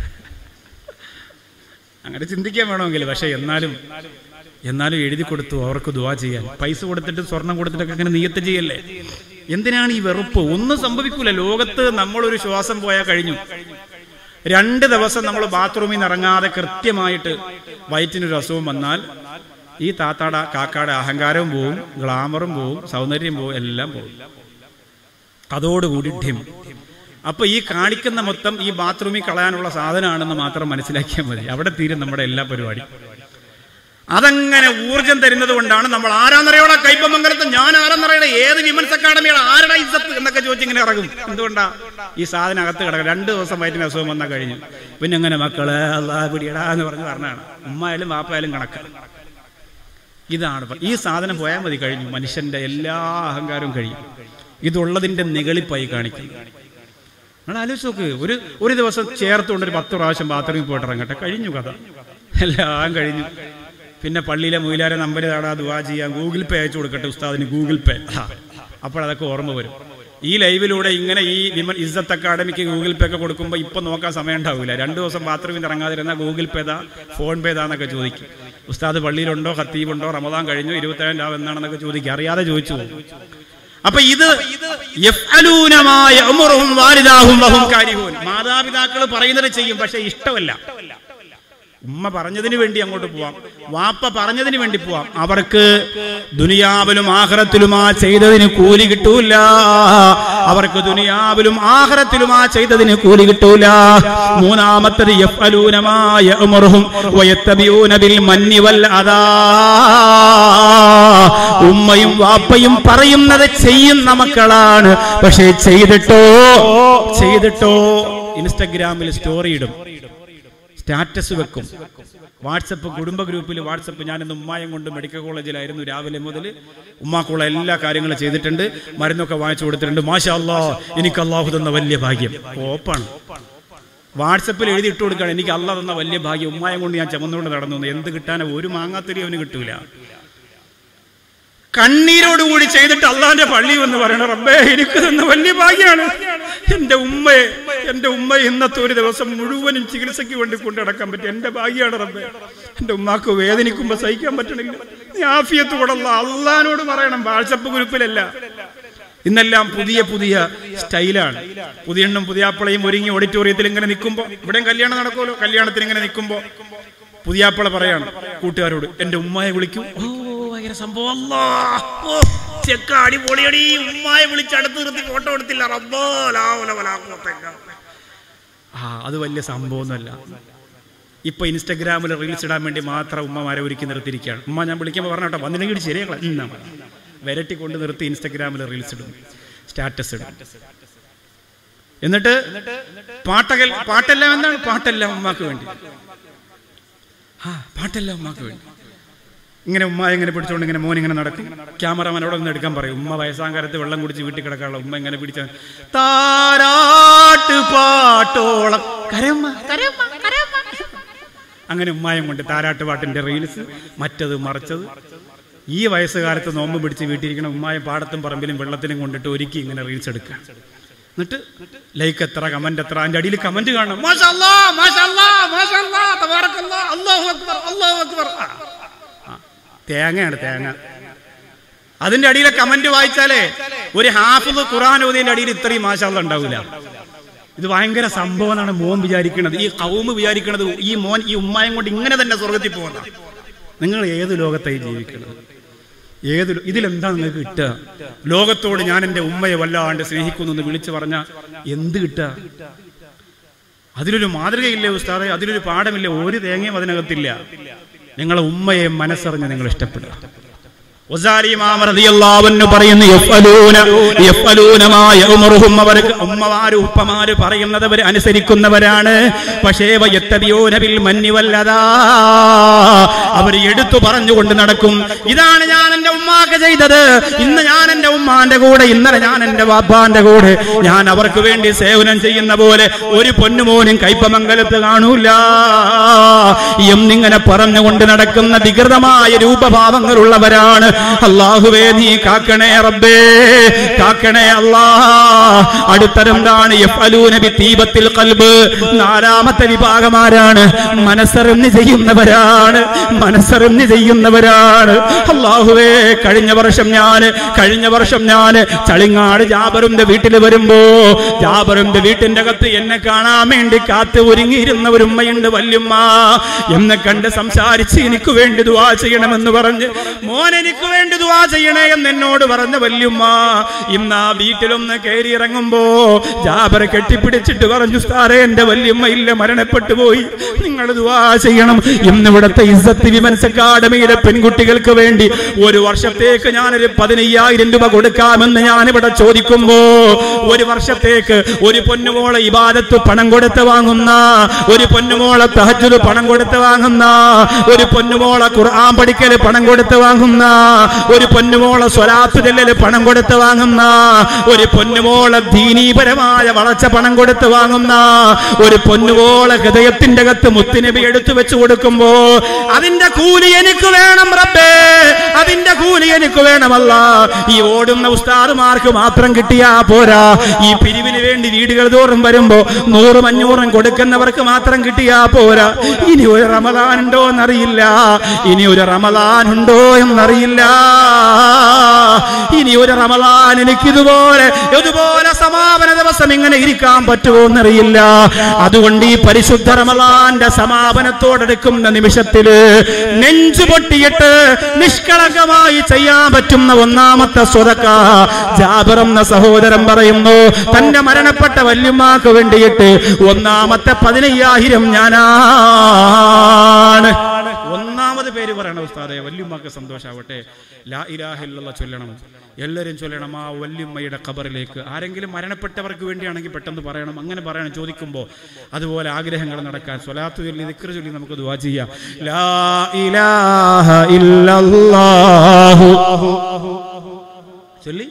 അങ്ങനെ ചിന്തിക്കാൻ വേണമെങ്കിൽ പക്ഷെ എന്നാലും എന്നാലും എഴുതി കൊടുത്തു അവർക്ക് ദുവാ ചെയ്യാൻ പൈസ കൊടുത്തിട്ട് സ്വർണം കൊടുത്തിട്ടൊക്കെ അങ്ങനെ നീയത്ത് ചെയ്യല്ലേ എന്തിനാണ് ഈ വെറുപ്പ് ഒന്നും സംഭവിക്കൂല ലോകത്ത് നമ്മളൊരു ശ്വാസം പോയാൽ കഴിഞ്ഞു രണ്ട് ദിവസം നമ്മൾ ബാത്റൂമിൽ നിന്ന് ഇറങ്ങാതെ കൃത്യമായിട്ട് വയറ്റിനൊരു അസുഖം വന്നാൽ ഈ താത്താട കാക്കാടെ അഹങ്കാരവും പോവും ഗ്ലാമറും പോവും സൗന്ദര്യം പോവും എല്ലാം പോവും അതോടുകൂടി ഡിം അപ്പൊ ഈ കാണിക്കുന്ന മൊത്തം ഈ ബാത്റൂമിൽ കളയാനുള്ള സാധനമാണെന്ന് മാത്രം മനസ്സിലാക്കിയാൽ മതി അവിടെ തീരും നമ്മുടെ എല്ലാ പരിപാടി അതങ്ങനെ ഊർജം തരുന്നത് കൊണ്ടാണ് നമ്മൾ ആരാന്നറിയോടെ കൈപ്പമംഗലത്ത് ഞാൻ ആരാന്നറിയണേ ഏത് വിമൻസ് അക്കാഡമിയുടെ ആരുടെ ഇജ്ജത്ത് എന്നൊക്കെ ചോദിച്ച് ഇങ്ങനെ ഇറങ്ങും എന്തുകൊണ്ടാ ഈ സാധനം അകത്ത് കിടക്കും രണ്ട് ദിവസം വയറ്റിന് അസുഖം വന്നാൽ കഴിഞ്ഞു പിന്നെ എങ്ങനെ മക്കള് അല്ലാ പിടിയടാ എന്ന് പറഞ്ഞ് പറഞ്ഞാണ് ഉമ്മായാലും വാപ്പായാലും കണക്ക് ഇതാണ് പ- ഈ സാധനം പോയാൽ മതി കഴിഞ്ഞു മനുഷ്യന്റെ എല്ലാ അഹങ്കാരവും കഴിയും ഇതുള്ളതിന്റെ നിഗളിപ്പായി കാണിക്കും നിങ്ങൾ ആലോചിച്ച് നോക്ക് ഒരു ഒരു ദിവസം ചേർത്തുകൊണ്ട് ഒരു പത്ത് പ്രാവശ്യം ബാത്റൂമിൽ പോയിട്ട് ഇറങ്ങട്ടെ കഴിഞ്ഞു കഥ എല്ലാം കഴിഞ്ഞു പിന്നെ പള്ളിയിലെ മൊയിലാരെ നമ്പർ താടാ ദുവാ ചെയ്യാൻ ഗൂഗിൾ പേ അയച്ചു കൊടുക്കട്ടെ ഉസ്താദിന് ഗൂഗിൾ പേ അപ്പോഴതൊക്കെ ഓർമ്മ വരും ഈ ലൈവിലൂടെ ഇങ്ങനെ ഈ വിമൻ ഇസ്സത്ത് അക്കാഡമിക്ക് ഗൂഗിൾ പേ ഒക്കെ കൊടുക്കുമ്പോൾ ഇപ്പൊ നോക്കാൻ സമയം ഉണ്ടാവില്ല രണ്ടു ദിവസം ബാത്റൂമിൽ നിന്ന് ഇറങ്ങാതിരുന്നാൽ ഗൂഗിൾ പേ താ ഫോൺ പേ താന്നൊക്കെ ചോദിക്കും ഉസ്താദ് പള്ളിയിലുണ്ടോ ഖത്തീബുണ്ടോ റമദാൻ കഴിഞ്ഞു ഇരുപത്തേഴാം രാവ് എന്നാണെന്നൊക്കെ ചോദിക്കും അറിയാതെ ചോദിച്ചു പോകും അപ്പൊ ഇത് യഫ്അലൂനമായ ഉമറുഹും വാലിദാഹും വഹും കാരിഹൂൻ മാതാപിതാക്കൾ പറയുന്നത് ചെയ്യും പക്ഷെ ഇഷ്ടമല്ല ഉമ്മ പറഞ്ഞതിന് വേണ്ടി അങ്ങോട്ട് പോവാം വാപ്പ പറഞ്ഞതിന് വേണ്ടി പോവാം അവർക്ക് ദുനിയാവിലും ആഹ്റത്തിലും ആ ചെയ്തതിന് കൂലി കിട്ടൂല അവർക്ക് ദുനിയാവിലും ആഹ്റത്തിലും ആ ചെയ്തതിന് കൂലി കിട്ടൂല മൂന്നാമത്തത് യഫ്അലൂനമായ ഉമറുഹും വയത്തബിയൂന ബിൽ മന്നി വൽ അദാ ഉമ്മയും വാപ്പയും പറയുന്നത് ചെയ്യുന്ന മക്കളാണ് പക്ഷേ ചെയ്തിട്ടോ ചെയ്തിട്ടോ ഇൻസ്റ്റഗ്രാമിൽ സ്റ്റോറി ഇടും സ്റ്റാറ്റസ് വെക്കും വാട്സപ്പ് കുടുംബ ഗ്രൂപ്പിൽ വാട്സപ്പ് ഞാനിന്ന് ഉമ്മായം കൊണ്ട് മെഡിക്കൽ കോളേജിലായിരുന്നു രാവിലെ മുതൽ ഉമ്മാക്കുള്ള എല്ലാ കാര്യങ്ങളും ചെയ്തിട്ടുണ്ട് മരുന്നൊക്കെ വാങ്ങിച്ചു കൊടുത്തിട്ടുണ്ട് മാഷാ അല്ലാ എനിക്ക് അള്ളാഹു തന്ന വലിയ ഭാഗ്യം ഓപ്പാണ് വാട്സപ്പിൽ എഴുതി ഇട്ട് കൊടുക്കുകയാണ് എനിക്ക് അല്ല തന്ന വലിയ ഭാഗ്യം ഉമ്മായം കൊണ്ട് ഞാൻ ചുമന്നുകൊണ്ട് നടന്നു എന്ത് കിട്ടാനോ ഒരു മാങ്ങാത്തൊരി അവന് കിട്ടൂല കണ്ണീരോടുകൂടി ചെയ്തിട്ട് അള്ളാന്റെ പള്ളി എന്ന് പറയണ റബ്ബേ എനിക്ക് തന്ന വലിയ ഭാഗ്യമാണ് എന്റെ ഉമ്മയെ എന്റെ ഉമ്മ ഇന്നത്തെ ഒരു ദിവസം മുഴുവനും ചികിത്സയ്ക്ക് വേണ്ടി കൊണ്ടു നടക്കാൻ പറ്റി എന്റെ ഭാഗ്യമാണ് റബ്ബേ എന്റെ ഉമ്മാക്ക് വേദനിക്കുമ്പോ സഹിക്കാൻ പറ്റണില്ല നീ ആഫിയത്ത് കൂടല്ല അള്ളഹാനോട് പറയണം വാട്സപ്പ് ഗ്രൂപ്പിലല്ല ഇന്നെല്ലാം പുതിയ പുതിയ സ്റ്റൈലാണ് പുതിയ എണ്ണം പുതിയാപ്പളയും ഒരുങ്ങി ഓഡിറ്റോറിയത്തിൽ ഇങ്ങനെ നിൽക്കുമ്പോ ഇവിടെയും കല്യാണം നടക്കുമല്ലോ കല്യാണത്തിന് ഇങ്ങനെ നിൽക്കുമ്പോ പുതിയാപ്പള പറയാണ് കൂട്ടുകാരോട് എന്റെ ഉമ്മയെ വിളിക്കൂ ഓ ഭയങ്കര സംഭവം അല്ലാ. ഓ, ചെക്ക അടിപൊളിയടി ഉമ്മായെ വിളിച്ച് അടുത്ത് നിർത്തി ഫോട്ടോ എടുത്തില്ല റബ്ബോ ലാവല വലാ ഖുവത്ത ആ അത് വലിയ സംഭവമൊന്നുമല്ല ഇപ്പൊ ഇൻസ്റ്റഗ്രാമിൽ റീൽസ് ഇടാൻ വേണ്ടി മാത്രം ഉമ്മമാരെ ഒരുക്കി നിർത്തിയിരിക്കുകയാണ് ഉമ്മ ഞാൻ വിളിക്കുമ്പോൾ പറഞ്ഞോട്ടെ വന്നില്ലെങ്കിൽ ശരിയാക്കള വിരട്ടി കൊണ്ട് നിർത്തി ഇൻസ്റ്റഗ്രാമിൽ റീൽസ് ഇടും സ്റ്റാറ്റസ് ഇടും എന്നിട്ട് പാട്ടകൽ പാട്ടെല്ലാം എന്താണ് പാട്ടെല്ലാം ഉമ്മാക്ക് വേണ്ടി ആ പാട്ടെല്ലാം ഉമ്മാക്ക് വേണ്ടി ഇങ്ങനെ ഉമ്മ ഇങ്ങനെ പിടിച്ചോണ്ട് ഇങ്ങനെ മോൻ ഇങ്ങനെ നടക്കും ക്യാമറമാൻ അവിടെ നിന്ന് എടുക്കാൻ പറയും ഉമ്മ വയസ്സാങ്കാലത്ത് വെള്ളം കുടിച്ച് വീട്ടിൽ കിടക്കാനുള്ള ഉമ്മ ഇങ്ങനെ പിടിച്ച താരാട്ട് പാട്ടോളം കരയമ്മ കരയമ്മ കരയമ്മ അങ്ങനെ ഉമ്മായം കൊണ്ട് താരാട്ട് പാട്ടിന്റെ റീൽസ് മറ്റത് മറിച്ചത് ഈ വയസ്സുകാലത്ത് നോമ്പ് പിടിച്ച് വീട്ടിരിക്കണം ഉമ്മായം പാടത്തും പറമ്പിലും വെള്ളത്തിലും കൊണ്ടിട്ട് ഒരുക്കി ഇങ്ങനെ റീൽസ് എടുക്കുക എന്നിട്ട് ലൈക്ക് എത്ര കമന്റ് എത്ര അതിന്റെ അടിയിൽ കമന്റ് കാണണം മാഷാ അല്ലാ, മാഷാ അല്ലാ, മാഷാ അല്ലാ, തബാറക്കല്ലാ, അല്ലാഹു അക്ബർ, അല്ലാഹു അക്ബർ. ആ, ആ, തേങ്ങയാണ് തേങ്ങ അതിന്റെ അടിയിലെ കമന്റ് വായിച്ചാലേ ഒരു ഹാഫിദ് ഖുറാൻ ഓതിന്റെ അടിയിൽ ഇത്രയും മാഷാള്ള ഉണ്ടാവില്ല ഇത് ഭയങ്കര സംഭവം എന്നാണ് മോൻ വിചാരിക്കുന്നത് ഈ കൗമ് വിചാരിക്കുന്നത് ഈ മോൻ ഈ ഉമ്മായം കൊണ്ട് ഇങ്ങനെ തന്നെ സ്വർഗത്തിൽ പോകുന്ന നിങ്ങൾ ഏത് ലോകത്തായി ജീവിക്കുന്നത് ഏത് ലോ- ഇതിലെന്താ നിങ്ങൾക്ക് കിട്ടുക ലോകത്തോട് ഞാൻ എൻ്റെ ഉമ്മയെ വല്ലാണ്ട് സ്നേഹിക്കുന്നു എന്ന് വിളിച്ചു പറഞ്ഞ എന്ത് കിട്ടുക അതിലൊരു മാതൃകയില്ലേ ഉസ്താദെ അതിലൊരു പാഠമില്ല ഒരു തേങ്ങയും അതിനകത്തില്ല നിങ്ങളെ ഉമ്മയെ മനസ്സറിഞ്ഞ് നിങ്ങൾ ഇഷ്ടപ്പെടുക ഉസാരി ഇമാം റളിയല്ലാഹു അൻഹു പറയുന്നു യഫ്അലൂന യഫ്അലൂനമായ ഉമറുഹും അവർക്ക് ഉമ്മമാര് ഉപ്പമാര് പറയുന്നത് അവർ അനുസരിക്കുന്നവരാണ് പക്ഷേ വയത്തബിയൂന ബിൽ മന്നി വല്ലദാ അവർ എടുത്തു പറഞ്ഞുകൊണ്ട് നടക്കും ഇതാണ് ഞാൻ എന്റെ ഉമ്മാക്ക് ചെയ്തത് ഇന്ന് ഞാൻ എന്റെ ഉമ്മാന്റെ കൂടെ ഇന്നലെ ഞാൻ എന്റെ വാപ്പാന്റെ കൂടെ ഞാൻ അവർക്ക് വേണ്ടി സേവനം ചെയ്യുന്ന പോലെ ഒരു പൊന്നുമോനും കൈപ്പമംഗലത്ത് കാണൂല എന്നിങ്ങനെ പറഞ്ഞുകൊണ്ട് നടക്കുന്ന വികൃതമായ രൂപഭാവങ്ങളുള്ളവരാണ് അള്ളാഹുവേ നീ കാക്കണേ റബ്ബേ കാക്കണേ അല്ലാ അടുത്തരെന്താണ് യഫ്അലൂന ബിത്തീബത്തിൽ ഖൽബ് നാലാമത്തെ വിഭാഗമാരാണ് മനസ്സറിഞ്ഞ് ചെയ്യുന്നവരാണ് മനസ്സറിഞ്ഞ് ചെയ്യുന്നവരാണ് അള്ളാഹുവേ കഴിഞ്ഞ വർഷം ഞാന് കഴിഞ്ഞ വർഷം ഞാന് ചളിങ്ങാട് ജാബറിന്റെ വീട്ടിൽ വരുമ്പോ ജാബറിന്റെ വീട്ടിന്റെ അകത്ത് എന്നെ കാണാൻ വേണ്ടി കാത്ത് ഒരുങ്ങിയിരുന്ന ഒരു ഉമ്മയുണ്ട് വല്യമ്മ എന്നെ കണ്ട് സംസാരിച്ച് എനിക്ക് വേണ്ടി ദുവാ ചെയ്യണമെന്ന് പറഞ്ഞ് മോൻ എനിക്ക് എനിക്ക് വേണ്ടി ദുവാ ചെയ്യണേ എന്ന് എന്നോട് പറഞ്ഞ വല്യമ്മ ഇന്ന് ആ വീട്ടിലൊന്ന് കയറി ഇറങ്ങുമ്പോ ജാബർ കെട്ടിപ്പിടിച്ചിട്ട് പറഞ്ഞു സ്ഥാരെ എന്റെ വല്യമ്മ ഇല്ല മരണപ്പെട്ടു പോയി നിങ്ങൾ ദുവാ ചെയ്യണം ഇന്ന് ഇവിടുത്തെ ഇസ്സത്ത് വിമൻസ് അക്കാഡമിയിലെ പെൺകുട്ടികൾക്ക് വേണ്ടി ഒരു വർഷത്തേക്ക് ഞാനൊരു പതിനയ്യായിരം രൂപ കൊടുക്കാമെന്ന് ഞാനിവിടെ ചോദിക്കുമ്പോ ഒരു വർഷത്തേക്ക് ഒരു പൊന്നുമോളെ ഇബാദത്ത് പണം കൊടുത്ത് വാങ്ങുന്ന ഒരു പൊന്നുമോളെ തഹജുദ് പണം കൊടുത്ത് വാങ്ങുന്ന ഒരു പൊന്നുമോളെ ഖുർആൻ പഠിക്കല് പണം കൊടുത്ത് വാങ്ങുന്ന ഒരു പൊന്നുമോളെ സ്വലാത്ത് ചെല്ലല് പണം കൊടുത്ത് വാങ്ങുന്ന ഒരു പൊന്നുമോളെ ദീനീപരമായ വളർച്ച പണം കൊടുത്ത് വാങ്ങുന്ന ഒരു പൊന്നുമോളെ ഹൃദയത്തിന്റെ അകത്ത് മുത്തുനബി എടുത്തു വെച്ച് കൊടുക്കുമ്പോ അതിന്റെ കൂലി എനിക്ക് വേണം റബ്ബേ അതിന്റെ കൂലി എനിക്ക് വേണമല്ല ഈ ഓടുന്ന ഉസ്താദുമാർക്ക് മാത്രം കിട്ടിയാ പോരാ ഈ പിരിവിന് വേണ്ടി വീടുകൾ തോറും വരുമ്പോ നൂറും അഞ്ഞൂറും കൊടുക്കുന്നവർക്ക് മാത്രം കിട്ടിയാ പോരാ ഇനി ഒരു റമദാൻ ഉണ്ടോ എന്നറിയില്ല ഇനി ഒരു റമദാൻ ഉണ്ടോ എന്നറിയില്ല ഇനി ഒരു റമദാൻ എനിക്ക് ഇതുപോലെ ഇതുപോലെ സമാപന ദിവസം ഇങ്ങനെ ഇരിക്കാൻ പറ്റുമോ എന്നറിയില്ല അതുകൊണ്ട് ഈ പരിശുദ്ധ റമദാന്റെ സമാപനത്തോടെടുക്കുന്ന നിമിഷത്തില് നെഞ്ചു പൊട്ടിയിട്ട് നിഷ്കളങ്കമായി ചെയ്യാൻ പറ്റുന്ന ഒന്നാമത്തെ സ്വതക്ക ജാബർ എന്ന സഹോദരൻ പറയുന്നു തന്റെ മരണപ്പെട്ട വല്യമ്മാക്ക് വേണ്ടിയിട്ട് ഒന്നാമത്തെ പതിനയ്യായിരം ഞാനാണ് ഒന്നാമത് പേര് പറയണം ഉസ്താദെ വല്യമ്മക്ക് സന്തോഷാവട്ടെ ലാ ഇലാഹില്ല ചൊല്ലണം എല്ലാവരും ചൊല്ലണം ആ വല്യമ്മയുടെ ഖബറിലേക്ക് ആരെങ്കിലും മരണപ്പെട്ടവർക്ക് വേണ്ടിയാണെങ്കിൽ പെട്ടെന്ന് പറയണം അങ്ങനെ പറയണം ചോദിക്കുമ്പോൾ അതുപോലെ ആഗ്രഹങ്ങൾ നടക്കാൻ സ്വലാത്തു ചൊല്ലി ദിക്ർ ചൊല്ലി നമുക്ക് ദുവാ ചെയ്യാം ലാ ഇലാഹ ഇല്ലല്ലാഹു ചൊല്ലി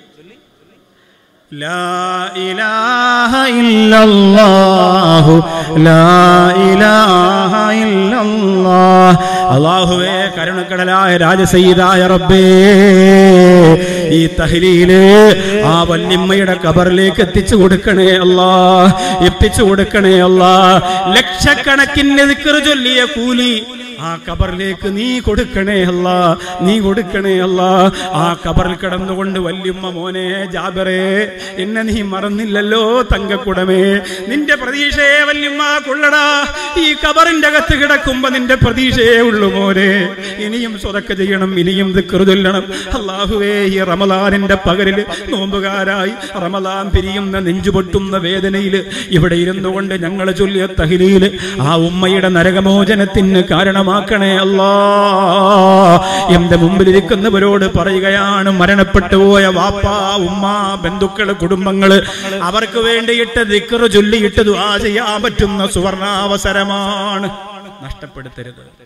لا إله إلا الله لا إله إلا الله അള്ളാഹുവേ കരുണക്കടലായ രാജസയ്യിദായ റബ്ബേ ഈ തഹ്ലീല് ആ വല്യമ്മയുടെ കബറിലേക്ക് എത്തിച്ചു കൊടുക്കണേ അല്ലാ എത്തിച്ചു കൊടുക്കണേ അല്ലാ ലക്ഷക്കണക്കിന് ദിക്ർ ചൊല്ലിയ കൂലി ആ കബറിലേക്ക് നീ കൊടുക്കണേ അല്ല നീ കൊടുക്കണേ അല്ല ആ കബറിൽ കിടന്നുകൊണ്ട് വല്യമ്മ മോനെ ജാബറേ എന്നെ നീ മറന്നില്ലല്ലോ തങ്കക്കുടമേ നിന്റെ പ്രതീക്ഷയെ വല്യമ്മ കൊള്ളടാ ഈ കബറിന്റെ അകത്ത് കിടക്കുമ്പോ നിന്റെ പ്രതീക്ഷയെ ഉള്ളു മോനെ ഇനിയും സ്വതക്ക ചെയ്യണം ഇനിയും ചൊല്ലണം അള്ളാഹുവേ ഈ റമലാനിന്റെ പകലില് നോമ്പുകാരായി റമലാൻ പിരിയുന്ന നെഞ്ചുപൊട്ടുന്ന വേദനയില് ഇവിടെ ഇരുന്നു കൊണ്ട് ഞങ്ങൾ ചൊല്ലിയ തഹിലിയില് ആ ഉമ്മയുടെ നരകമോചനത്തിന് കാരണമാക്കണേ അല്ലാ എന്റെ മുമ്പിലിരിക്കുന്നവരോട് പറയുകയാണ് മരണപ്പെട്ടു പോയ വാപ്പ ഉമ്മ ബന്ധുക്കള് കുടുംബങ്ങള് അവർക്ക് വേണ്ടിയിട്ട് ദിക്കറ് ചൊല്ലിയിട്ട് ദുആ ചെയ്യാൻ പറ്റുന്ന സുവർണാവസരമാണ് നഷ്ടപ്പെടുത്തരുത്